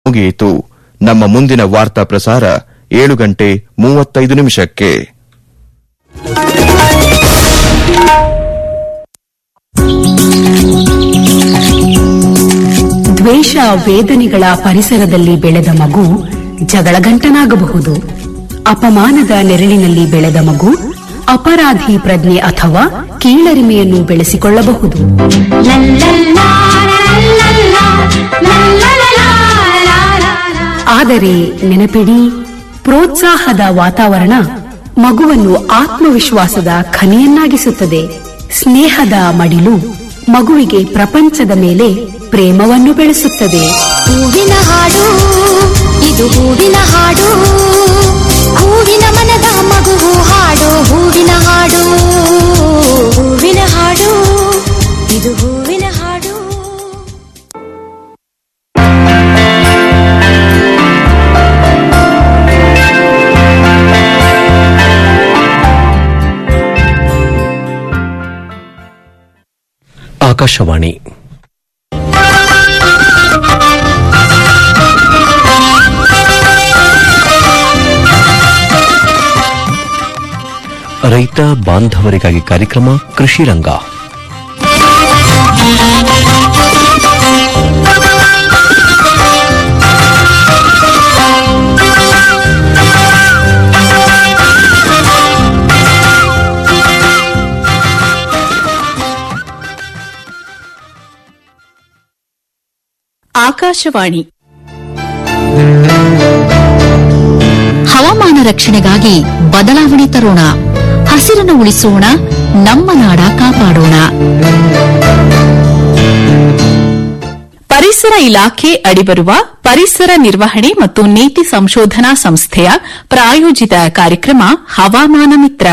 ಮುಗಿಯಿತು ನಮ್ಮ ಮುಂದಿನ ವಾರ್ತಾ ಪ್ರಸಾರ ಏಳು ಗಂಟೆ ಮೂವತ್ತೈದು ನಿಮಿಷಕ್ಕೆ ದ್ವೇಷ ವೇದನೆಗಳ ಪರಿಸರದಲ್ಲಿ ಬೆಳೆದ ಮಗು ಜಗಳಗಂಟನಾಗಬಹುದು ಅಪಮಾನದ ನೆರಳಿನಲ್ಲಿ ಬೆಳೆದ ಮಗು ಅಪರಾಧಿ ಪ್ರಜ್ಞೆ ಅಥವಾ ಕೀಳರಿಮೆಯನ್ನು ಬೆಳೆಸಿಕೊಳ್ಳಬಹುದು ಆದರೆ ನೆನಪಿಡಿ ಪ್ರೋತ್ಸಾಹದ ವಾತಾವರಣ ಮಗುವನ್ನು ಆತ್ಮವಿಶ್ವಾಸದ ಖನಿಯನ್ನಾಗಿಸುತ್ತದೆ ಸ್ನೇಹದ ಮಡಿಲು ಮಗುವಿಗೆ ಪ್ರಪಂಚದ ಮೇಲೆ ಪ್ರೇಮವನ್ನು ಬೆಳೆಸುತ್ತದೆ ಹೂವಿನ ಹಾಡು ಇದು ಹೂವಿನ ಹಾಡು ಹೂವಿನ ಮನದ ಮಗುವು ಹಾಡು ಹೂವಿನ ಹಾಡು ಹೂವಿನ ಹಾಡು ಇದು ಹೂವಿನ ಹಾಡು ಆಕಾಶವಾಣಿ ರೈತ ಬಾಂಧವರಿಗಾಗಿ ಕಾರ್ಯಕ್ರಮ ಕೃಷಿ ರಂಗ ಆಕಾಶವಾಣಿ ಹವಾಮಾನ ರಕ್ಷಣೆಗಾಗಿ ಬದಲಾವಣೆ ತರೋಣ ಹಸಿರನ್ನು ಉಳಿಸೋಣ ನಮ್ಮ ನಾಡ ಕಾಪಾಡೋಣ ಪರಿಸರ ಇಲಾಖೆ ಅಡಿಬರುವ ಪರಿಸರ ನಿರ್ವಹಣೆ ಮತ್ತು ನೀತಿ ಸಂಶೋಧನಾ ಸಂಸ್ಥೆಯ ಪ್ರಾಯೋಜಿತ ಕಾರ್ಯಕ್ರಮ ಹವಾಮಾನ ಮಿತ್ರ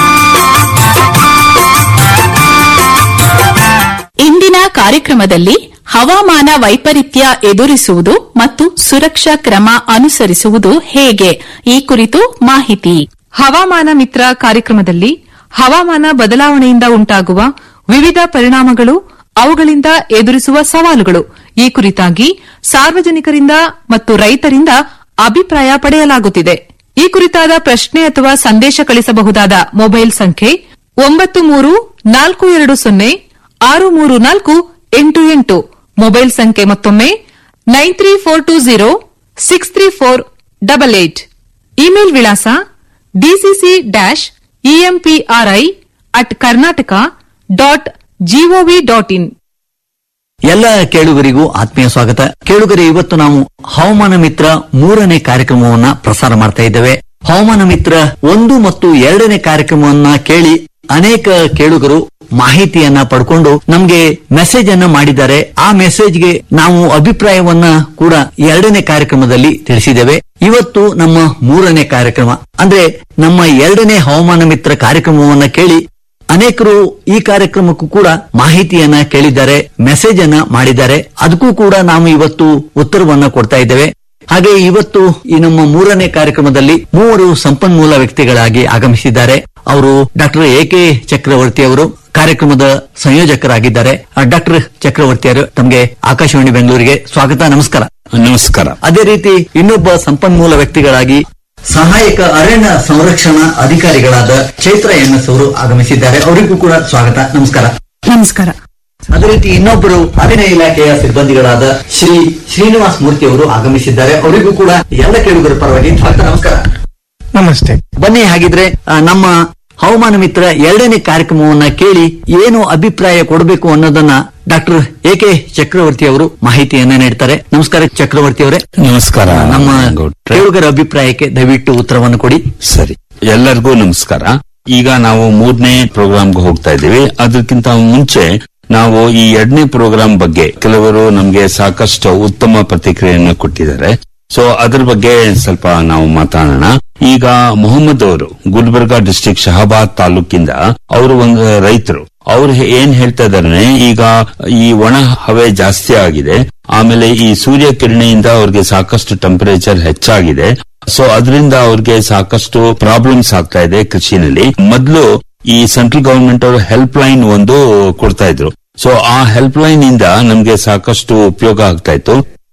ಇಂದಿನ ಕಾರ್ಯಕ್ರಮದಲ್ಲಿ ಹವಾಮಾನ ವೈಪರೀತ್ಯ ಎದುರಿಸುವುದು ಮತ್ತು ಸುರಕ್ಷಾ ಕ್ರಮ ಅನುಸರಿಸುವುದು ಹೇಗೆ ಈ ಕುರಿತು ಮಾಹಿತಿ ಹವಾಮಾನ ಮಿತ್ರ ಕಾರ್ಯಕ್ರಮದಲ್ಲಿ ಹವಾಮಾನ ಬದಲಾವಣೆಯಿಂದ ಉಂಟಾಗುವ ವಿವಿಧ ಪರಿಣಾಮಗಳು ಅವುಗಳಿಂದ ಎದುರಿಸುವ ಸವಾಲುಗಳು ಈ ಕುರಿತಾಗಿ ಸಾರ್ವಜನಿಕರಿಂದ ಮತ್ತು ರೈತರಿಂದ ಅಭಿಪ್ರಾಯ ಪಡೆಯಲಾಗುತ್ತಿದೆ ಈ ಕುರಿತಾದ ಪ್ರಶ್ನೆ ಅಥವಾ ಸಂದೇಶ ಕಳಿಸಬಹುದಾದ ಮೊಬೈಲ್ ಸಂಖ್ಯೆ ಒಂಬತ್ತು ಮೂರು ನಾಲ್ಕು ಎರಡು ಸೊನ್ನೆ ಆರು ಮೂರು ನಾಲ್ಕು ಎಂಟು ಎಂಟು ಮೊಬೈಲ್ ಸಂಖ್ಯೆ ಮತ್ತೊಮ್ಮೆ nine three four two zero six three four double eight email ವಿಳಾಸ DCC dash EMPRI at Karnataka dot GOV dot in ಎಲ್ಲ ಕೇಳುಗರಿಗೂ ಆತ್ಮೀಯ ಸ್ವಾಗತ ಕೇಳುಗರೆ ಇವತ್ತು ನಾವು ಹವಾಮಾನ ಮಿತ್ರ ಮೂರನೇ ಕಾರ್ಯಕ್ರಮವನ್ನ ಪ್ರಸಾರ ಮಾಡ್ತಾ ಇದ್ದೇವೆ ಹವಾಮಾನ ಮಿತ್ರ ಒಂದು ಮತ್ತು ಎರಡನೇ ಕಾರ್ಯಕ್ರಮವನ್ನ ಕೇಳಿ ಅನೇಕ ಕೇಳುಗರು ಮಾಹಿತಿಯನ್ನ ಪಡ್ಕೊಂಡು ನಮ್ಗೆ ಮೆಸೇಜ್ ಅನ್ನ ಮಾಡಿದ್ದಾರೆ ಆ ಮೆಸೇಜ್ಗೆ ನಾವು ಅಭಿಪ್ರಾಯವನ್ನ ಕೂಡ ಎರಡನೇ ಕಾರ್ಯಕ್ರಮದಲ್ಲಿ ತಿಳಿಸಿದ್ದೇವೆ ಇವತ್ತು ನಮ್ಮ ಮೂರನೇ ಕಾರ್ಯಕ್ರಮ ಅಂದ್ರೆ ನಮ್ಮ ಎರಡನೇ ಹವಾಮಾನ ಮಿತ್ರ ಕಾರ್ಯಕ್ರಮವನ್ನ ಕೇಳಿ ಅನೇಕರು ಈ ಕಾರ್ಯಕ್ರಮಕ್ಕೂ ಕೂಡ ಮಾಹಿತಿಯನ್ನ ಕೇಳಿದ್ದಾರೆ ಮೆಸೇಜ್ ಅನ್ನ ಮಾಡಿದ್ದಾರೆ ಅದಕ್ಕೂ ಕೂಡ ನಾವು ಇವತ್ತು ಉತ್ತರವನ್ನ ಕೊಡ್ತಾ ಇದ್ದೇವೆ ಹಾಗೆ ಇವತ್ತು ಈ ನಮ್ಮ ಮೂರನೇ ಕಾರ್ಯಕ್ರಮದಲ್ಲಿ ಮೂವರು ಸಂಪನ್ಮೂಲ ವ್ಯಕ್ತಿಗಳಾಗಿ ಆಗಮಿಸಿದ್ದಾರೆ ಅವರು ಡಾಕ್ಟರ್ ಎ ಕೆ ಚಕ್ರವರ್ತಿ ಅವರು ಕಾರ್ಯಕ್ರಮದ ಸಂಯೋಜಕರಾಗಿದ್ದಾರೆ ಡಾಕ್ಟರ್ ಚಕ್ರವರ್ತಿ ಅವರು ತಮಗೆ ಆಕಾಶವಾಣಿ ಬೆಂಗಳೂರಿಗೆ ಸ್ವಾಗತ ನಮಸ್ಕಾರ ನಮಸ್ಕಾರ ಅದೇ ರೀತಿ ಇನ್ನೊಬ್ಬ ಸಂಪನ್ಮೂಲ ವ್ಯಕ್ತಿಗಳಾಗಿ ಸಹಾಯಕ ಅರಣ್ಯ ಸಂರಕ್ಷಣಾ ಅಧಿಕಾರಿಗಳಾದ ಚೈತ್ರ ಎಂಎಸ್ ಅವರು ಆಗಮಿಸಿದ್ದಾರೆ ಅವರಿಗೂ ಕೂಡ ಸ್ವಾಗತ ನಮಸ್ಕಾರ ನಮಸ್ಕಾರ ಅದೇ ರೀತಿ ಇನ್ನೊಬ್ಬರು ಅರಣ್ಯ ಇಲಾಖೆಯ ಸಿಬ್ಬಂದಿಗಳಾದ ಶ್ರೀ ಶ್ರೀನಿವಾಸ್ ಮೂರ್ತಿ ಅವರು ಆಗಮಿಸಿದ್ದಾರೆ ಅವರಿಗೂ ಕೂಡ ಎಲ್ಲ ಕೇಳುಗರ ಪರವಾಗಿ ಸ್ವಾಗತ ನಮಸ್ಕಾರ ನಮಸ್ತೆ ಬನ್ನಿ ಹಾಗಿದ್ರೆ ಆ, ನಮ್ಮ ಹವಾಮಾನ ಮಿತ್ರ ಎರಡನೇ ಕಾರ್ಯಕ್ರಮವನ್ನ ಕೇಳಿ ಏನು ಅಭಿಪ್ರಾಯ ಕೊಡಬೇಕು ಅನ್ನೋದನ್ನ ಡಾಕ್ಟರ್ ಎ ಕೆ ಚಕ್ರವರ್ತಿ ಅವರು ಮಾಹಿತಿಯನ್ನ ನೀಡ್ತಾರೆ ನಮಸ್ಕಾರ ಚಕ್ರವರ್ತಿ ಅವರೇ ನಮಸ್ಕಾರ ನಮ್ಮ ಗೌಡ್ರೆ. ಕೇಳುಗರ ಅಭಿಪ್ರಾಯಕ್ಕೆ ದಯವಿಟ್ಟು ಉತ್ತರವನ್ನು ಕೊಡಿ ಸರಿ ಎಲ್ಲರಿಗೂ ನಮಸ್ಕಾರ ಈಗ ನಾವು ಮೂರನೇ ಪ್ರೋಗ್ರಾಮ್ಗೆ ಹೋಗ್ತಾ ಇದ್ದೀವಿ ಅದಕ್ಕಿಂತ ಮುಂಚೆ ನಾವು ಈ ಎರಡನೇ ಪ್ರೋಗ್ರಾಮ್ ಬಗ್ಗೆ ಕೆಲವರು ನಮಗೆ ಸಾಕಷ್ಟು ಉತ್ತಮ ಪ್ರತಿಕ್ರಿಯೆಯನ್ನು ಕೊಟ್ಟಿದ್ದಾರೆ ಸೊ ಅದ್ರ ಬಗ್ಗೆ ಸ್ವಲ್ಪ ನಾವು ಮಾತಾಡೋಣ ಈಗ ಮೊಹಮ್ಮದ್ ಅವರು ಗುಲ್ಬರ್ಗಾ ಡಿಸ್ಟಿಕ್ ಶಹಾಬಾದ್ ತಾಲೂಕಿಂದ ಅವರು ಒಂದು ರೈತರು ಅವ್ರು ಹೇ- ಏನ್ ಹೇಳ್ತಾ ಇದಾರೆ ಈಗ ಈ ಒಣ ಹವೆ ಜಾಸ್ತಿ ಆಗಿದೆ ಆಮೇಲೆ ಈ ಸೂರ್ಯ ಕಿರಣೆಯಿಂದ ಅವ್ರಿಗೆ ಸಾಕಷ್ಟು ಟೆಂಪರೇಚರ್ ಹೆಚ್ಚಾಗಿದೆ ಸೊ ಅದರಿಂದ ಅವ್ರಿಗೆ ಸಾಕಷ್ಟು ಪ್ರಾಬ್ಲಮ್ಸ್ ಆಗ್ತಾ ಇದೆ ಕೃಷಿನಲ್ಲಿ ಮೊದಲು ಈ ಸೆಂಟ್ರಲ್ ಗವರ್ಮೆಂಟ್ ಅವರು ಹೆಲ್ಪ್ ಲೈನ್ ಒಂದು ಕೊಡ್ತಾ ಇದ್ರು ಸೊ ಆ ಹೆಲ್ಪ್ ಲೈನ್ ಇಂದ ನಮ್ಗೆ ಸಾಕಷ್ಟು ಉಪಯೋಗ ಆಗ್ತಾ ಇತ್ತು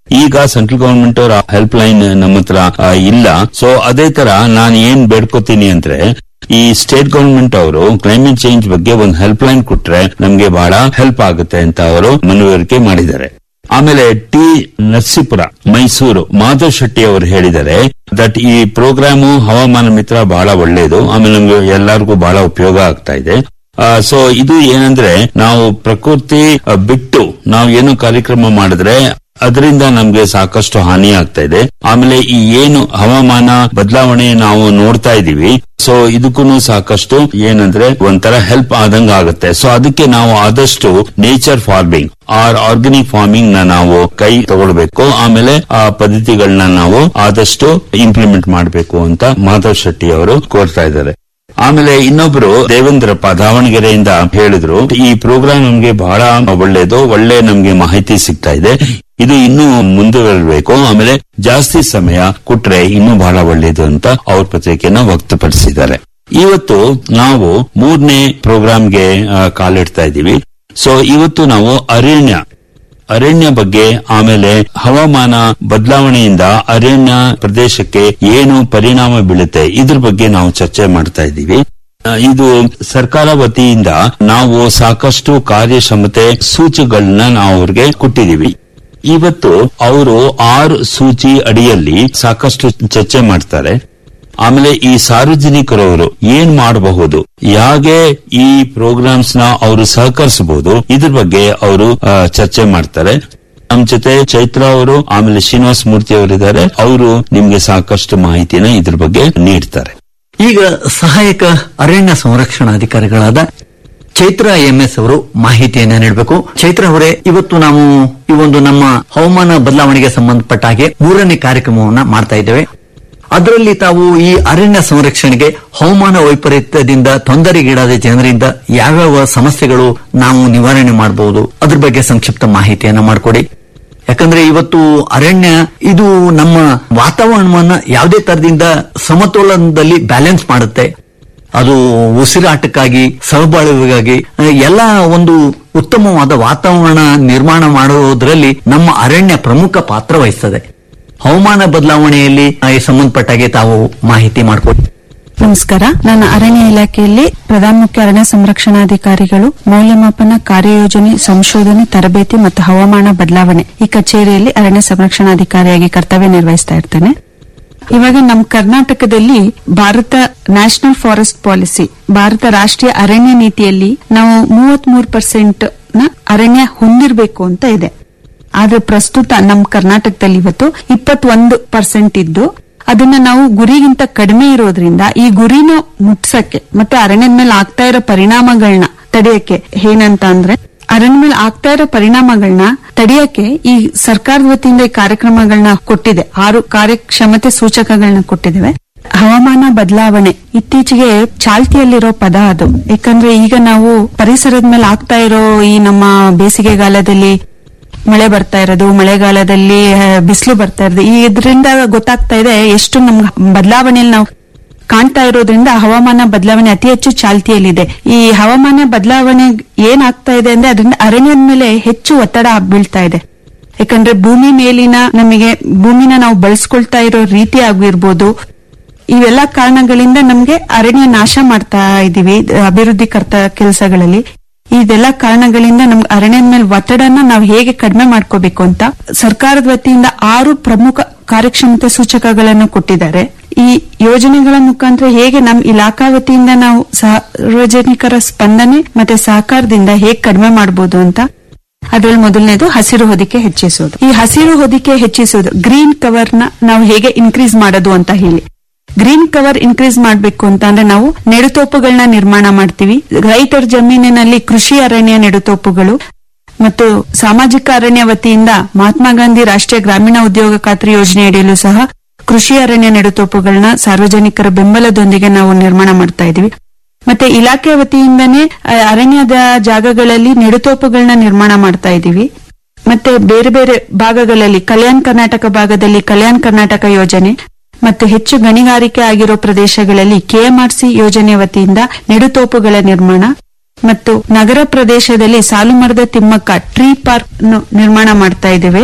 ಈಗ ಸೆಂಟ್ರಲ್ ಗವರ್ಮೆಂಟ್ ಅವರ ಹೆಲ್ಪ್ ಲೈನ್ ನಮ್ಮ ಹತ್ರ ಆ, ಇಲ್ಲ ಸೊ ಅದೇ ತರ ನಾನು ಏನ್ ಬೇಡ್ಕೋತೀನಿ ಅಂದ್ರೆ ಈ ಸ್ಟೇಟ್ ಗವರ್ಮೆಂಟ್ ಅವರು ಕ್ಲೈಮೇಟ್ ಚೇಂಜ್ ಬಗ್ಗೆ ಒಂದು ಹೆಲ್ಪ್ ಲೈನ್ ಕೊಟ್ರೆ ನಮ್ಗೆ ಬಹಳ ಹೆಲ್ಪ್ ಆಗುತ್ತೆ ಅಂತ ಅವರು ಮನವರಿಕೆ ಮಾಡಿದ್ದಾರೆ ಆಮೇಲೆ ಟಿ ನರಸೀಪುರ ಮೈಸೂರು ಮಾಧವ್ ಶೆಟ್ಟಿ ಅವರು ಹೇಳಿದ್ದಾರೆ ದಟ್ ಈ ಪ್ರೋಗ್ರಾಮು ಹವಾಮಾನ ಮಿತ್ರ ಬಹಳ ಒಳ್ಳೆಯದು ಆಮೇಲೆ ನಮ್ಗೆ ಎಲ್ಲರಿಗೂ ಬಹಳ ಉಪಯೋಗ ಆಗ್ತಾ ಇದೆ ಸೊ ಇದು ಏನಂದ್ರೆ ನಾವು ಪ್ರಕೃತಿ ಆ, ಬಿಟ್ಟು ನಾವು ಏನು ಕಾರ್ಯಕ್ರಮ ಮಾಡಿದ್ರೆ ಅದರಿಂದ ನಮ್ಗೆ ಸಾಕಷ್ಟು ಹಾನಿ ಆಗ್ತಾ ಇದೆ ಆಮೇಲೆ ಈ ಏನು ಹವಾಮಾನ ಬದಲಾವಣೆ ನಾವು ನೋಡ್ತಾ ಇದೀವಿ ಸೊ ಇದಕ್ಕೂ ಸಾಕಷ್ಟು ಏನಂದ್ರೆ ಒಂಥರ ಹೆಲ್ಪ್ ಆದಂಗ ಆಗುತ್ತೆ ಸೊ ಅದಕ್ಕೆ ನಾವು ಆದಷ್ಟು nature farming or organic farming ನ ನಾವು ಕೈ ತಗೊಳ್ಬೇಕು ಆಮೇಲೆ ಆ ಪದ್ಧತಿಗಳನ್ನ ನಾವು ಆದಷ್ಟು ಇಂಪ್ಲಿಮೆಂಟ್ ಮಾಡಬೇಕು ಅಂತ ಮಾಧವ್ ಶೆಟ್ಟಿ ಅವರು ಕೋರ್ತಾ ಇದ್ದಾರೆ ಆಮೇಲೆ ಇನ್ನೊಬ್ರು ದೇವೇಂದ್ರಪ್ಪ ದಾವಣಗೆರೆಯಿಂದ ಹೇಳಿದ್ರು ಈ ಪ್ರೋಗ್ರಾಮ್ ನಮ್ಗೆ ಬಹಳ ಒಳ್ಳೇದು ಒಳ್ಳೆ ನಮ್ಗೆ ಮಾಹಿತಿ ಸಿಗ್ತಾ ಇದೆ ಇದು ಇನ್ನೂ ಮುಂದುವರಬೇಕು ಆಮೇಲೆ ಜಾಸ್ತಿ ಸಮಯ ಕೊಟ್ರೆ ಇನ್ನೂ ಬಹಳ ಒಳ್ಳೇದು ಅಂತ ಅವ್ರ ಪತ್ರಿಕೆಯನ್ನ ವ್ಯಕ್ತಪಡಿಸಿದ್ದಾರೆ ಇವತ್ತು ನಾವು ಮೂರನೇ ಪ್ರೋಗ್ರಾಮ್ಗೆ ಆ, ಕಾಲಿಡ್ತಾ ಇದ್ದೀವಿ ಸೊ ಇವತ್ತು ನಾವು ಅರಣ್ಯ ಅರಣ್ಯ ಬಗ್ಗೆ ಆಮೇಲೆ ಹವಾಮಾನ ಬದಲಾವಣೆಯಿಂದ ಅರಣ್ಯ ಪ್ರದೇಶಕ್ಕೆ ಏನು ಪರಿಣಾಮ ಬೀಳುತ್ತೆ ಇದ್ರ ಬಗ್ಗೆ ನಾವು ಚರ್ಚೆ ಮಾಡ್ತಾ ಇದ್ದೀವಿ ಆ, ಇದು ಸರ್ಕಾರ ವತಿಯಿಂದ ನಾವು ಸಾಕಷ್ಟು ಕಾರ್ಯಕ್ಷಮತೆ ಸೂಚಿಗಳನ್ನ ನಾವು ಅವ್ರಿಗೆ ಕೊಟ್ಟಿದೀವಿ ಇವತ್ತು ಅವರು ಆರು ಸೂಚಿ ಅಡಿಯಲ್ಲಿ ಸಾಕಷ್ಟು ಚರ್ಚೆ ಮಾಡ್ತಾರೆ ಆಮೇಲೆ ಈ ಸಾರ್ವಜನಿಕರವರು ಏನ್ ಮಾಡಬಹುದು ಹೇಗೆ ಈ ಪ್ರೋಗ್ರಾಮ್ಸ್ ನ ಅವರು ಸಹಕರಿಸಬಹುದು ಇದ್ರ ಬಗ್ಗೆ ಅವರು ಆ, ಚರ್ಚೆ ಮಾಡ್ತಾರೆ ನಮ್ ಜೊತೆ ಚೈತ್ರ ಅವರು ಆಮೇಲೆ ಶ್ರೀನಿವಾಸ ಮೂರ್ತಿ ಅವರಿದ್ದಾರೆ ಅವರು ನಿಮ್ಗೆ ಸಾಕಷ್ಟು ಮಾಹಿತಿನ ಇದ್ರ ಬಗ್ಗೆ ನೀಡ್ತಾರೆ ಈಗ ಸಹಾಯಕ ಅರಣ್ಯ ಸಂರಕ್ಷಣಾಧಿಕಾರಿಗಳಾದ ಚೈತ್ರ ಎಂಎಸ್ ಅವರು ಮಾಹಿತಿಯನ್ನ ನೀಡಬೇಕು ಚೈತ್ರ ಅವರೇ ಇವತ್ತು ನಾವು ಈ ಒಂದು ನಮ್ಮ ಹವಾಮಾನ ಬದಲಾವಣೆಗೆ ಸಂಬಂಧಪಟ್ಟ ಹಾಗೆ ಮೂರನೇ ಕಾರ್ಯಕ್ರಮವನ್ನ ಮಾಡ್ತಾ ಇದ್ದೇವೆ ಅದರಲ್ಲಿ ತಾವು ಈ ಅರಣ್ಯ ಸಂರಕ್ಷಣೆಗೆ ಹವಾಮಾನ ವೈಪರೀತ್ಯದಿಂದ ತೊಂದರೆಗೀಡಾದ ಜನರಿಂದ ಯಾವ್ಯಾವ ಸಮಸ್ಯೆಗಳು ನಾವು ನಿವಾರಣೆ ಮಾಡಬಹುದು ಅದ್ರ ಬಗ್ಗೆ ಸಂಕ್ಷಿಪ್ತ ಮಾಹಿತಿಯನ್ನ ಮಾಡಿಕೊಡಿ ಯಾಕಂದ್ರೆ ಇವತ್ತು ಅರಣ್ಯ ಇದು ನಮ್ಮ ವಾತಾವರಣವನ್ನ ಯಾವುದೇ ತರದಿಂದ ಸಮತೋಲನದಲ್ಲಿ ಬ್ಯಾಲೆನ್ಸ್ ಮಾಡುತ್ತೆ ಅದು ಉಸಿರಾಟಕ್ಕಾಗಿ ಸಹಬಾಳ್ವೆಗಾಗಿ ಅಹ್, ಎಲ್ಲ ಒಂದು ಉತ್ತಮವಾದ ವಾತಾವರಣ ನಿರ್ಮಾಣ ಮಾಡುವುದರಲ್ಲಿ ನಮ್ಮ ಅರಣ್ಯ ಪ್ರಮುಖ ಪಾತ್ರ ವಹಿಸ್ತದೆ ಹವಾಮಾನ ಬದಲಾವಣೆಯಲ್ಲಿ ಅಹ್, ಈ ಸಂಬಂಧಪಟ್ಟಾಗೆ ತಾವು ಮಾಹಿತಿ ಮಾಡಿಕೊಡಿ ನಮಸ್ಕಾರ ನಾನು ಅರಣ್ಯ ಇಲಾಖೆಯಲ್ಲಿ ಪ್ರಧಾನ ಮುಖ್ಯ ಅರಣ್ಯ ಸಂರಕ್ಷಣಾಧಿಕಾರಿಗಳು ಮೌಲ್ಯಮಾಪನ ಕಾರ್ಯಯೋಜನೆ ಸಂಶೋಧನೆ ತರಬೇತಿ ಮತ್ತು ಹವಾಮಾನ ಬದಲಾವಣೆ ಈ ಕಚೇರಿಯಲ್ಲಿ ಅರಣ್ಯ ಸಂರಕ್ಷಣಾಧಿಕಾರಿಯಾಗಿ ಕರ್ತವ್ಯ ನಿರ್ವಹಿಸ್ತಾ ಇರ್ತೇನೆ ಇವಾಗ ನಮ್ಮ ಕರ್ನಾಟಕದಲ್ಲಿ Bharat national forest policy Bharat ರಾಷ್ಟ್ರೀಯ ಅರಣ್ಯ ನೀತಿಯಲ್ಲಿ ನಾವು ಮೂವತ್ಮೂರು ಪರ್ಸೆಂಟ್ ನ ಅರಣ್ಯ ಹೊಂದಿರಬೇಕು ಅಂತ ಇದೆ ಆದ್ರೆ ಪ್ರಸ್ತುತ ನಮ್ಮ ಕರ್ನಾಟಕದಲ್ಲಿ ಇವತ್ತು ಇಪ್ಪತ್ತೊಂದು ಪರ್ಸೆಂಟ್ ಇದ್ದು ಅದನ್ನ ನಾವು ಗುರಿಗಿಂತ ಕಡಿಮೆ ಇರೋದ್ರಿಂದ ಈ ಗುರಿನ ಮುಟ್ಸಕ್ಕೆ ಮತ್ತೆ ಅರಣ್ಯದ ಮೇಲೆ ಆಗ್ತಾ ಇರೋ ಪರಿಣಾಮಗಳನ್ನ ತಡೆಯಕ್ಕೆ ಏನಂತ ಅಂದ್ರೆ ಅರಣ್ಯ ಮೇಲೆ ಆಗ್ತಾ ಇರೋ ಪರಿಣಾಮಗಳನ್ನ ತಡೆಯಕ್ಕೆ ಈ ಸರ್ಕಾರದ ವತಿಯಿಂದ ಈ ಕಾರ್ಯಕ್ರಮಗಳನ್ನ ಕೊಟ್ಟಿದೆ ಆರು ಕಾರ್ಯಕ್ಷಮತೆ ಸೂಚಕಗಳನ್ನ ಕೊಟ್ಟಿದ್ದೇವೆ ಹವಾಮಾನ ಬದಲಾವಣೆ ಇತ್ತೀಚೆಗೆ ಚಾಲ್ತಿಯಲ್ಲಿರೋ ಪದ ಅದು ಯಾಕಂದ್ರೆ ಈಗ ನಾವು ಪರಿಸರದ ಮೇಲೆ ಆಗ್ತಾ ಇರೋ ಈ ನಮ್ಮ ಬೇಸಿಗೆಗಾಲದಲ್ಲಿ ಮಳೆ ಬರ್ತಾ ಇರೋದು ಮಳೆಗಾಲದಲ್ಲಿ ಬಿಸಿಲು ಬರ್ತಾ ಇರೋದು ಈ ಇದರಿಂದ ಗೊತ್ತಾಗ್ತಾ ಇದೆ ಎಷ್ಟು ನಮ್ ಬದಲಾವಣೆಯಲ್ಲಿ ನಾವು ಕಾಣ್ತಾ ಇರೋದ್ರಿಂದ ಹವಾಮಾನ ಬದಲಾವಣೆ ಅತಿ ಹೆಚ್ಚು ಚಾಲ್ತಿಯಲ್ಲಿದೆ ಈ ಹವಾಮಾನ ಬದಲಾವಣೆ ಏನಾಗ್ತಾ ಇದೆ ಅಂದ್ರೆ ಅದರಿಂದ ಅರಣ್ಯದ ಮೇಲೆ ಹೆಚ್ಚು ಒತ್ತಡ ಬೀಳ್ತಾ ಇದೆ ಯಾಕಂದ್ರೆ ಭೂಮಿ ಮೇಲಿನ ನಮಗೆ ಭೂಮಿನ ನಾವು ಬಳಸ್ಕೊಳ್ತಾ ಇರೋ ರೀತಿ ಆಗಿರ್ಬೋದು ಇವೆಲ್ಲ ಕಾರಣಗಳಿಂದ ನಮ್ಗೆ ಅರಣ್ಯ ನಾಶ ಮಾಡ್ತಾ ಇದೀವಿ ಅಭಿವೃದ್ಧಿ ಕರ್ತ ಕೆಲಸಗಳಲ್ಲಿ ಇದೆಲ್ಲ ಕಾರಣಗಳಿಂದ ನಮ್ಗೆ ಅರಣ್ಯದ ಮೇಲೆ ಒತ್ತಡನ ನಾವು ಹೇಗೆ ಕಡಿಮೆ ಮಾಡ್ಕೋಬೇಕು ಅಂತ ಸರ್ಕಾರದ ವತಿಯಿಂದ ಆರು ಪ್ರಮುಖ ಕಾರ್ಯಕ್ಷಮತೆ ಸೂಚಕಗಳನ್ನು ಕೊಟ್ಟಿದ್ದಾರೆ ಈ ಯೋಜನೆಗಳ ಮುಖಾಂತರ ಹೇಗೆ ನಮ್ಮ ಇಲಾಖಾ ವತಿಯಿಂದ ನಾವು ಸಾರ್ವಜನಿಕರ ಸ್ಪಂದನೆ ಮತ್ತೆ ಸಹಕಾರದಿಂದ ಹೇಗೆ ಕಡಿಮೆ ಮಾಡಬಹುದು ಅಂತ ಅದ್ರಲ್ಲಿ ಮೊದಲನೇದು ಹಸಿರು ಹೊದಿಕೆ ಹೆಚ್ಚಿಸೋದು ಈ ಹಸಿರು ಹೊದಿಕೆ ಹೆಚ್ಚಿಸೋದು ಗ್ರೀನ್ ಕವರ್ ನ ನಾವು ಹೇಗೆ ಇನ್ಕ್ರೀಸ್ ಮಾಡೋದು ಅಂತ ಹೇಳಿ ಗ್ರೀನ್ ಕವರ್ ಇನ್ಕ್ರೀಸ್ ಮಾಡಬೇಕು ಅಂತ ಅಂದ್ರೆ ನಾವು ನೆಡುತೋಪುಗಳನ್ನ ನಿರ್ಮಾಣ ಮಾಡ್ತೀವಿ ರೈತರ ಜಮೀನಿನಲ್ಲಿ ಕೃಷಿ ಅರಣ್ಯ ನೆಡುತೋಪುಗಳು ಮತ್ತು ಸಾಮಾಜಿಕ ಅರಣ್ಯ ವತಿಯಿಂದ ಮಹಾತ್ಮ ಗಾಂಧಿ ರಾಷ್ಟ್ರೀಯ ಗ್ರಾಮೀಣ ಉದ್ಯೋಗ ಖಾತ್ರಿ ಯೋಜನೆಯಡಿಯಲ್ಲೂ ಸಹ ಕೃಷಿ ಅರಣ್ಯ ನೆಡುತೋಪುಗಳನ್ನ ಸಾರ್ವಜನಿಕರ ಬೆಂಬಲದೊಂದಿಗೆ ನಾವು ನಿರ್ಮಾಣ ಮಾಡ್ತಾ ಇದೀವಿ ಮತ್ತೆ ಇಲಾಖೆ ವತಿಯಿಂದನೇ ಆ, ಅರಣ್ಯದ ಜಾಗಗಳಲ್ಲಿ ನೆಡುತೋಪುಗಳನ್ನ ನಿರ್ಮಾಣ ಮಾಡ್ತಾ ಇದೀವಿ ಮತ್ತೆ ಬೇರೆ ಬೇರೆ ಭಾಗಗಳಲ್ಲಿ ಕಲ್ಯಾಣ ಕರ್ನಾಟಕ ಭಾಗದಲ್ಲಿ ಕಲ್ಯಾಣ ಕರ್ನಾಟಕ ಯೋಜನೆ ಮತ್ತು ಹೆಚ್ಚು ಗಣಿಗಾರಿಕೆ ಆಗಿರೋ ಪ್ರದೇಶಗಳಲ್ಲಿ ಕೆಎಂಆರ್ಸಿ ಯೋಜನೆ ವತಿಯಿಂದ ನೆಡುತೋಪುಗಳ ನಿರ್ಮಾಣ ಮತ್ತು ನಗರ ಪ್ರದೇಶದಲ್ಲಿ ಸಾಲು ಮರದ ತಿಮ್ಮಕ್ಕ ಟ್ರೀ ಪಾರ್ಕ್ ನಿರ್ಮಾಣ ಮಾಡ್ತಾ ಇದ್ದೇವೆ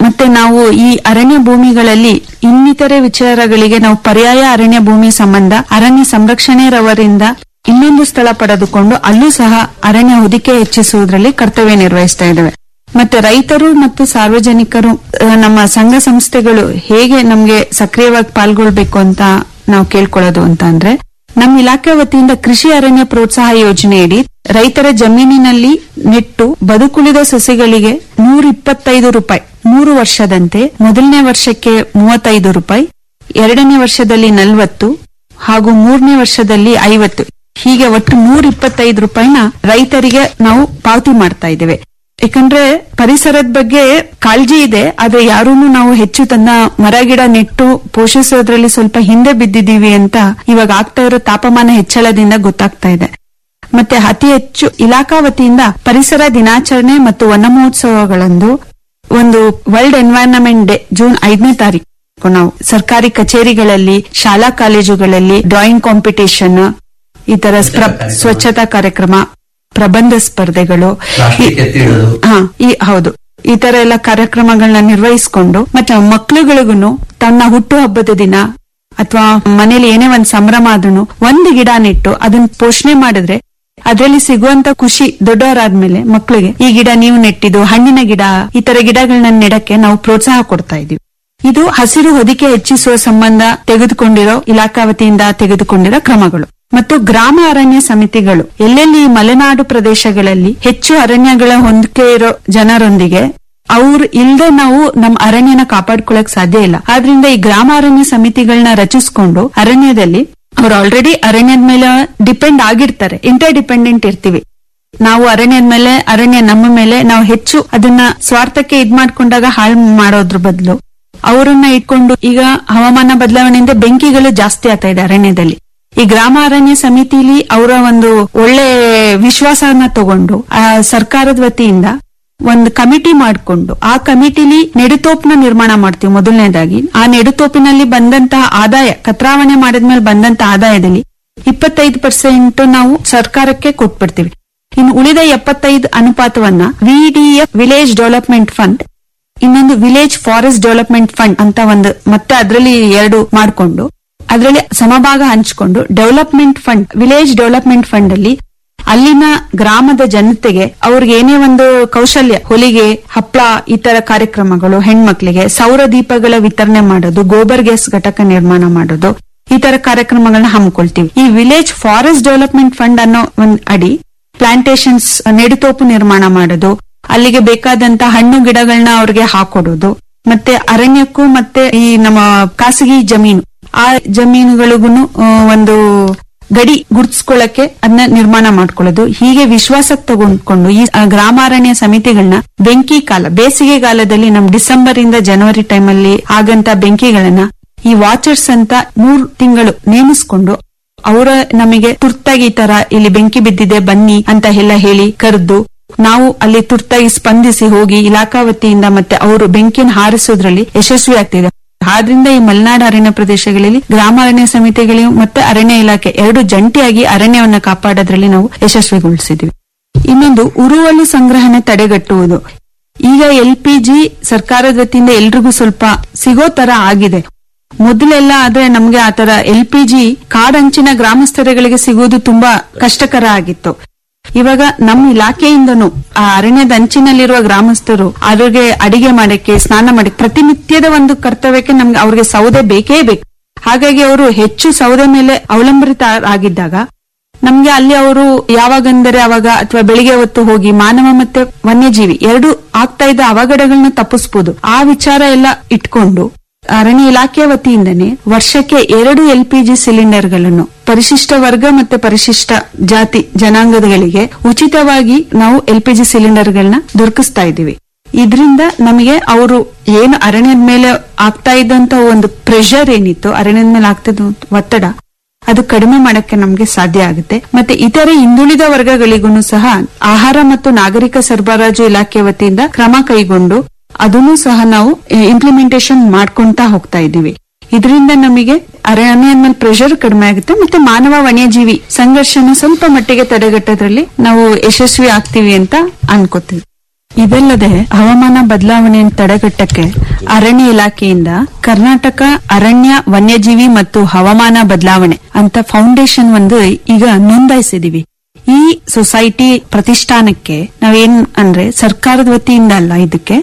ಮತ್ತೆ ನಾವು ಈ ಅರಣ್ಯ ಭೂಮಿಗಳಲ್ಲಿ ಇನ್ನಿತರೆ ವಿಚಾರಗಳಿಗೆ ನಾವು ಪರ್ಯಾಯ ಅರಣ್ಯ ಭೂಮಿ ಸಂಬಂಧ ಅರಣ್ಯ ಸಂರಕ್ಷಣೆರವರಿಂದ ಇನ್ನೊಂದು ಸ್ಥಳ ಪಡೆದುಕೊಂಡು ಅಲ್ಲೂ ಸಹ ಅರಣ್ಯ ಹೊದಿಕೆ ಹೆಚ್ಚಿಸುವುದರಲ್ಲಿ ಕರ್ತವ್ಯ ನಿರ್ವಹಿಸ್ತಾ ಇದ್ದೇವೆ ಮತ್ತೆ ರೈತರು ಮತ್ತು ಸಾರ್ವಜನಿಕರು ಆ, ನಮ್ಮ ಸಂಘ ಸಂಸ್ಥೆಗಳು ಹೇಗೆ ನಮ್ಗೆ ಸಕ್ರಿಯವಾಗಿ ಪಾಲ್ಗೊಳ್ಬೇಕು ಅಂತ ನಾವು ಕೇಳ್ಕೊಳ್ಳೋದು ಅಂತ ಅಂದ್ರೆ ನಮ್ಮ ಇಲಾಖೆ ವತಿಯಿಂದ ಕೃಷಿ ಅರಣ್ಯ ಪ್ರೋತ್ಸಾಹ ಯೋಜನೆಯಡಿ ರೈತರ ಜಮೀನಿನಲ್ಲಿ ನೆಟ್ಟು ಬದುಕುಳಿದ ಸಸಿಗಳಿಗೆ ನೂರ ಇಪ್ಪತ್ತೈದು ರೂಪಾಯಿ ಮೂರು ವರ್ಷದಂತೆ ಮೊದಲನೇ ವರ್ಷಕ್ಕೆ ಮೂವತ್ತೈದು ರೂಪಾಯಿ ಎರಡನೇ ವರ್ಷದಲ್ಲಿ ನಲವತ್ತು ಹಾಗೂ ಮೂರನೇ ವರ್ಷದಲ್ಲಿ ಐವತ್ತು ಹೀಗೆ ಒಟ್ಟು ನೂರ ಇಪ್ಪತ್ತೈದು ರೂಪಾಯಿನ ರೈತರಿಗೆ ನಾವು ಪಾವತಿ ಮಾಡ್ತಾ ಇದ್ದೇವೆ ಯಾಕಂದ್ರೆ ಪರಿಸರದ ಬಗ್ಗೆ ಕಾಳಜಿ ಇದೆ ಆದ್ರೆ ಯಾರೂನು ನಾವು ಹೆಚ್ಚು ತನ್ನ ಮರ ಗಿಡ ನೆಟ್ಟು ಪೋಷಿಸೋದ್ರಲ್ಲಿ ಸ್ವಲ್ಪ ಹಿಂದೆ ಬಿದ್ದಿದ್ದೀವಿ ಅಂತ ಇವಾಗ ಆಗ್ತಾ ಇರೋ ತಾಪಮಾನ ಹೆಚ್ಚಳದಿಂದ ಗೊತ್ತಾಗ್ತಾ ಇದೆ ಮತ್ತೆ ಅತಿ ಹೆಚ್ಚು ಇಲಾಖಾ ವತಿಯಿಂದ ಪರಿಸರ ದಿನಾಚರಣೆ ಮತ್ತು ವನ ಮಹೋತ್ಸವಗಳಂದು ಒಂದು ವರ್ಲ್ಡ್ ಎನ್ವೈರನ್ಮೆಂಟ್ ಡೇ ಜೂನ್ ಐದನೇ ತಾರೀಕು ನಾವು ಸರ್ಕಾರಿ ಕಚೇರಿಗಳಲ್ಲಿ ಶಾಲಾ ಕಾಲೇಜುಗಳಲ್ಲಿ ಡ್ರಾಯಿಂಗ್ ಕಾಂಪಿಟೇಷನ್ ಈ ತರ ಸ್ಕ್ರಬ್ ಸ್ವಚ್ಛತಾ ಕಾರ್ಯಕ್ರಮ ಪ್ರಬಂಧ ಸ್ಪರ್ಧೆಗಳು ಈ- ಹಾ ಈ ಹೌದು ಈ ತರ ಎಲ್ಲ ಕಾರ್ಯಕ್ರಮಗಳನ್ನ ನಿರ್ವಹಿಸಿಕೊಂಡು ಮತ್ತೆ ಮಕ್ಳುಗಳಿಗೂ ತನ್ನ ಹುಟ್ಟು ಹಬ್ಬದ ದಿನ ಅಥವಾ ಮನೇಲಿ ಏನೇ ಒಂದ್ ಸಂಭ್ರಮ ಆದ್ರೂ ಒಂದು ಗಿಡ ನೆಟ್ಟು ಅದನ್ನ ಪೋಷಣೆ ಮಾಡಿದ್ರೆ ಅದರಲ್ಲಿ ಸಿಗುವಂತ ಖುಷಿ ದೊಡ್ಡವರಾದ್ಮೇಲೆ ಮಕ್ಳಿಗೆ ಈ ಗಿಡ ನೀವು ನೆಟ್ಟಿದ್ದು ಹಣ್ಣಿನ ಗಿಡ ಈ ತರ ಗಿಡಗಳನ್ನ ನೆಡಕ್ಕೆ ನಾವು ಪ್ರೋತ್ಸಾಹ ಕೊಡ್ತಾ ಇದೀವಿ ಇದು ಹಸಿರು ಹೊದಿಕೆ ಹೆಚ್ಚಿಸುವ ಸಂಬಂಧ ತೆಗೆದುಕೊಂಡಿರೋ ಇಲಾಖಾ ವತಿಯಿಂದ ತೆಗೆದುಕೊಂಡಿರೋ ಕ್ರಮಗಳು ಮತ್ತು ಗ್ರಾಮ ಅರಣ್ಯ ಸಮಿತಿಗಳು ಎಲ್ಲೆಲ್ಲಿ ಈ ಮಲೆನಾಡು ಪ್ರದೇಶಗಳಲ್ಲಿ ಹೆಚ್ಚು ಅರಣ್ಯಗಳ ಹೊಂದಿಕೆ ಇರೋ ಜನರೊಂದಿಗೆ ಅವ್ರು ಇಲ್ದೆ ನಾವು ನಮ್ಮ ಅರಣ್ಯನ ಕಾಪಾಡ್ಕೊಳಕ್ ಸಾಧ್ಯ ಇಲ್ಲ ಆದ್ರಿಂದ ಈ ಗ್ರಾಮ ಅರಣ್ಯ ಸಮಿತಿಗಳನ್ನ ರಚಿಸ್ಕೊಂಡು ಅರಣ್ಯದಲ್ಲಿ ಅವ್ರು ಆಲ್ರೆಡಿ ಅರಣ್ಯದ ಮೇಲೆ ಡಿಪೆಂಡ್ ಆಗಿರ್ತಾರೆ ಇಂಟರ್ ಡಿಪೆಂಡೆಂಟ್ ಇರ್ತೀವಿ ನಾವು ಅರಣ್ಯದ ಮೇಲೆ ಅರಣ್ಯ ನಮ್ಮ ಮೇಲೆ ನಾವು ಹೆಚ್ಚು ಅದನ್ನ ಸ್ವಾರ್ಥಕ್ಕೆ ಇದ್ ಮಾಡ್ಕೊಂಡಾಗ ಹಾಳು ಮಾಡೋದ್ರ ಬದಲು ಅವರನ್ನ ಇಟ್ಕೊಂಡು ಈಗ ಹವಾಮಾನ ಬದಲಾವಣೆಯಿಂದ ಬೆಂಕಿಗಳು ಜಾಸ್ತಿ ಆಗ್ತಾ ಇದೆ ಅರಣ್ಯದಲ್ಲಿ ಈ ಗ್ರಾಮ ಅರಣ್ಯ ಸಮಿತಿಲಿ ಅವರ ಒಂದು ಒಳ್ಳೆ ವಿಶ್ವಾಸನ ತಗೊಂಡು ಆ ಸರ್ಕಾರದ ವತಿಯಿಂದ ಒಂದು ಕಮಿಟಿ ಮಾಡಿಕೊಂಡು ಆ ಕಮಿಟಿಲಿ ನೆಡುತೋಪನ ನಿರ್ಮಾಣ ಮಾಡ್ತೀವಿ ಮೊದಲನೇದಾಗಿ ಆ ನೆಡುತೋಪಿನಲ್ಲಿ ಬಂದಂತಹ ಆದಾಯ ಕತ್ರಾವಣೆ ಮಾಡಿದ್ಮೇಲೆ ಬಂದಂತ ಆದಾಯದಲ್ಲಿ ಇಪ್ಪತ್ತೈದು ಪರ್ಸೆಂಟ್ ನಾವು ಸರ್ಕಾರಕ್ಕೆ ಕೊಟ್ಬಿಡ್ತೀವಿ ಇನ್ನು ಉಳಿದ ಎಪ್ಪತ್ತೈದು ಅನುಪಾತವನ್ನ ವಿಡಿಎಫ್ ವಿಲೇಜ್ ಡೆವಲಪ್ಮೆಂಟ್ ಫಂಡ್ ಇನ್ನೊಂದು ವಿಲೇಜ್ ಫಾರೆಸ್ಟ್ ಡೆವಲಪ್ಮೆಂಟ್ ಫಂಡ್ ಅಂತ ಒಂದು ಮತ್ತೆ ಅದರಲ್ಲಿ ಎರಡು ಮಾಡಿಕೊಂಡು ಅದರಲ್ಲಿ ಸಮಭಾಗ ಹಂಚಿಕೊಂಡು development fund village development fund ಅಲ್ಲಿ ಅಲ್ಲಿನ ಗ್ರಾಮದ ಜನತೆಗೆ ಅವ್ರಿಗೆ ಏನೇ ಒಂದು ಕೌಶಲ್ಯ ಹೊಲಿಗೆ ಹಪ್ಪಳ ಈ ತರ ಕಾರ್ಯಕ್ರಮಗಳು ಹೆಣ್ಮಕ್ಳಿಗೆ ಸೌರ ದೀಪಗಳ ವಿತರಣೆ ಮಾಡೋದು ಗೋಬರ್ ಗ್ಯಾಸ್ ಘಟಕ ನಿರ್ಮಾಣ ಮಾಡೋದು ಈ ತರ ಕಾರ್ಯಕ್ರಮಗಳನ್ನ ಹಮ್ಮಿಕೊಳ್ತೀವಿ ಈ ವಿಲೇಜ್ ಫಾರೆಸ್ಟ್ ಡೆವಲಪ್ಮೆಂಟ್ ಫಂಡ್ ಅನ್ನೋ ಒಂದ್ ಅಡಿ ಪ್ಲಾಂಟೇಶನ್ಸ್ ನೆಡುತೋಪು ನಿರ್ಮಾಣ ಮಾಡೋದು ಅಲ್ಲಿಗೆ ಬೇಕಾದಂತ ಹಣ್ಣು ಗಿಡಗಳನ್ನ ಅವ್ರಿಗೆ ಹಾಕೊಡೋದು ಮತ್ತೆ ಅರಣ್ಯಕ್ಕೂ ಮತ್ತೆ ಈ ನಮ್ಮ ಖಾಸಗಿ ಜಮೀನು ಆ ಜಮೀನುಗಳಿಗೂ ಒಂದು ಗಡಿ ಗುರ್ತಿಸ್ಕೊಳ್ಳಕ್ಕೆ ಅದನ್ನ ನಿರ್ಮಾಣ ಮಾಡ್ಕೊಳ್ಳೋದು ಹೀಗೆ ವಿಶ್ವಾಸಕ್ಕೆ ತಗೊಂಡ್ಕೊಂಡು ಈ ಆ, ಗ್ರಾಮಾರಣ್ಯ ಸಮಿತಿಗಳನ್ನ ಬೆಂಕಿ ಕಾಲ ಬೇಸಿಗೆ ಕಾಲದಲ್ಲಿ ನಮ್ ಡಿಸೆಂಬರ್ ಇಂದ ಜನವರಿ ಟೈಮಲ್ಲಿ ಆಗಂತ ಬೆಂಕಿಗಳನ್ನ ಈ ವಾಚರ್ಸ್ ಅಂತ ಮೂರ್ ತಿಂಗಳು ನೇಮಿಸ್ಕೊಂಡು ಅವರ ನಮಗೆ ತುರ್ತಾಗಿ ಈ ತರ ಇಲ್ಲಿ ಬೆಂಕಿ ಬಿದ್ದಿದೆ ಬನ್ನಿ ಅಂತ ಎಲ್ಲ ಹೇಳಿ ಕರೆದು ನಾವು ಅಲ್ಲಿ ತುರ್ತಾಗಿ ಸ್ಪಂದಿಸಿ ಹೋಗಿ ಇಲಾಖಾ ವತಿಯಿಂದ ಮತ್ತೆ ಅವರು ಬೆಂಕಿನ ಹಾರಿಸೋದ್ರಲ್ಲಿ ಯಶಸ್ವಿ ಆಗ್ತಿದೆ ಆದ್ರಿಂದ ಈ ಮಲೆನಾಡು ಅರಣ್ಯ ಪ್ರದೇಶಗಳಲ್ಲಿ ಗ್ರಾಮ ಅರಣ್ಯ ಸಮಿತಿಗಳು ಮತ್ತೆ ಅರಣ್ಯ ಇಲಾಖೆ ಎರಡು ಜಂಟಿಯಾಗಿ ಅರಣ್ಯವನ್ನ ಕಾಪಾಡೋದ್ರಲ್ಲಿ ನಾವು ಯಶಸ್ವಿಗೊಳಿಸಿದ್ವಿ ಇನ್ನೊಂದು ಉರುವಲು ಸಂಗ್ರಹಣೆ ತಡೆಗಟ್ಟುವುದು ಈಗ ಎಲ್ ಪಿ ಜಿ ಸರ್ಕಾರದ ವತಿಯಿಂದ ಎಲ್ರಿಗೂ ಸ್ವಲ್ಪ ಸಿಗೋ ತರ ಆಗಿದೆ ಮೊದಲೆಲ್ಲ ಆದ್ರೆ ನಮ್ಗೆ ಆತರ ಎಲ್ ಪಿ ಜಿ ಕಾಡಂಚಿನ ಗ್ರಾಮಸ್ಥರುಗಳಿಗೆ ಸಿಗುವುದು ತುಂಬಾ ಕಷ್ಟಕರ ಆಗಿತ್ತು ಇವಾಗ ನಮ್ಮ ಇಲಾಖೆಯಿಂದನೂ ಆ ಅರಣ್ಯದ ಅಂಚಿನಲ್ಲಿರುವ ಗ್ರಾಮಸ್ಥರು ಅವ್ರಿಗೆ ಅಡಿಗೆ ಮಾಡಕ್ಕೆ ಸ್ನಾನ ಮಾಡಕ್ಕೆ ಪ್ರತಿನಿತ್ಯದ ಒಂದು ಕರ್ತವ್ಯಕ್ಕೆ ನಮ್ಗೆ ಅವ್ರಿಗೆ ಸೌದೆ ಬೇಕೇ ಬೇಕು ಹಾಗಾಗಿ ಅವರು ಹೆಚ್ಚು ಸೌದೆ ಮೇಲೆ ಅವಲಂಬಿತ ಆಗಿದ್ದಾಗ ನಮ್ಗೆ ಅಲ್ಲಿ ಅವರು ಯಾವಾಗಂದರೆ ಅವಾಗ ಅಥವಾ ಬೆಳಿಗ್ಗೆ ಹೊತ್ತು ಹೋಗಿ ಮಾನವ ಮತ್ತೆ ವನ್ಯಜೀವಿ ಎರಡು ಆಗ್ತಾ ಇದ್ದ ಅವಘಡಗಳನ್ನ ತಪ್ಪಿಸಬಹುದು ಆ ವಿಚಾರ ಎಲ್ಲ ಇಟ್ಕೊಂಡು ಅರಣ್ಯ ಇಲಾಖೆ ವತಿಯಿಂದನೇ ವರ್ಷಕ್ಕೆ ಎರಡು ಎಲ್ ಪಿ ಜಿ ಸಿಲಿಂಡರ್ಗಳನ್ನು ಪರಿಶಿಷ್ಟ ವರ್ಗ ಮತ್ತೆ ಪರಿಶಿಷ್ಟ ಜಾತಿ ಜನಾಂಗದಗಳಿಗೆ ಉಚಿತವಾಗಿ ನಾವು ಎಲ್ ಪಿ ಜಿ ಸಿಲಿಂಡರ್ಗಳನ್ನ ದೊರಕಿಸ್ತಾ ಇದ್ದೀವಿ ಇದರಿಂದ ನಮಗೆ ಅವರು ಏನು ಅರಣ್ಯದ ಮೇಲೆ ಆಗ್ತಾ ಇದ್ದಂತ ಒಂದು ಪ್ರೆಷರ್ ಏನಿತ್ತು ಅರಣ್ಯದ ಮೇಲೆ ಆಗ್ತಿದ್ದ ಒತ್ತಡ ಅದು ಕಡಿಮೆ ಮಾಡಕ್ಕೆ ನಮ್ಗೆ ಸಾಧ್ಯ ಆಗುತ್ತೆ ಮತ್ತೆ ಇತರೆ ಹಿಂದುಳಿದ ವರ್ಗಗಳಿಗೂ ಸಹ ಆಹಾರ ಮತ್ತು ನಾಗರಿಕ ಸರಬರಾಜು ಇಲಾಖೆ ವತಿಯಿಂದ ಕ್ರಮ ಕೈಗೊಂಡು ಅದನ್ನು ಸಹ ನಾವು ಇಂಪ್ಲಿಮೆಂಟೇಷನ್ ಮಾಡ್ಕೊಂತಾ ಹೋಗ್ತಾ ಇದ್ದೀವಿ ಇದರಿಂದ ನಮಗೆ ಅರಣ್ಯದ ಮೇಲೆ ಪ್ರೆಷರ್ ಕಡಿಮೆ ಆಗುತ್ತೆ ಮತ್ತೆ ಮಾನವ ವನ್ಯಜೀವಿ ಸಂಘರ್ಷನ ಸ್ವಲ್ಪ ಮಟ್ಟಿಗೆ ತಡೆಗಟ್ಟೋದ್ರಲ್ಲಿ ನಾವು ಯಶಸ್ವಿ ಆಗ್ತೀವಿ ಅಂತ ಅನ್ಕೋತೀವಿ ಇದಲ್ಲದೆ ಹವಾಮಾನ ಬದಲಾವಣೆಯನ್ನು ತಡೆಗಟ್ಟಕ್ಕೆ ಅರಣ್ಯ ಇಲಾಖೆಯಿಂದ ಕರ್ನಾಟಕ ಅರಣ್ಯ ವನ್ಯಜೀವಿ ಮತ್ತು ಹವಾಮಾನ ಬದಲಾವಣೆ ಅಂತ ಫೌಂಡೇಶನ್ ಒಂದು ಈಗ ನೋಂದಾಯಿಸಿದೀವಿ ಈ ಸೊಸೈಟಿ ಪ್ರತಿಷ್ಠಾನಕ್ಕೆ ನಾವೇನ್ ಅಂದ್ರೆ ಸರ್ಕಾರದ ವತಿಯಿಂದ ಅಲ್ಲ ಇದಕ್ಕೆ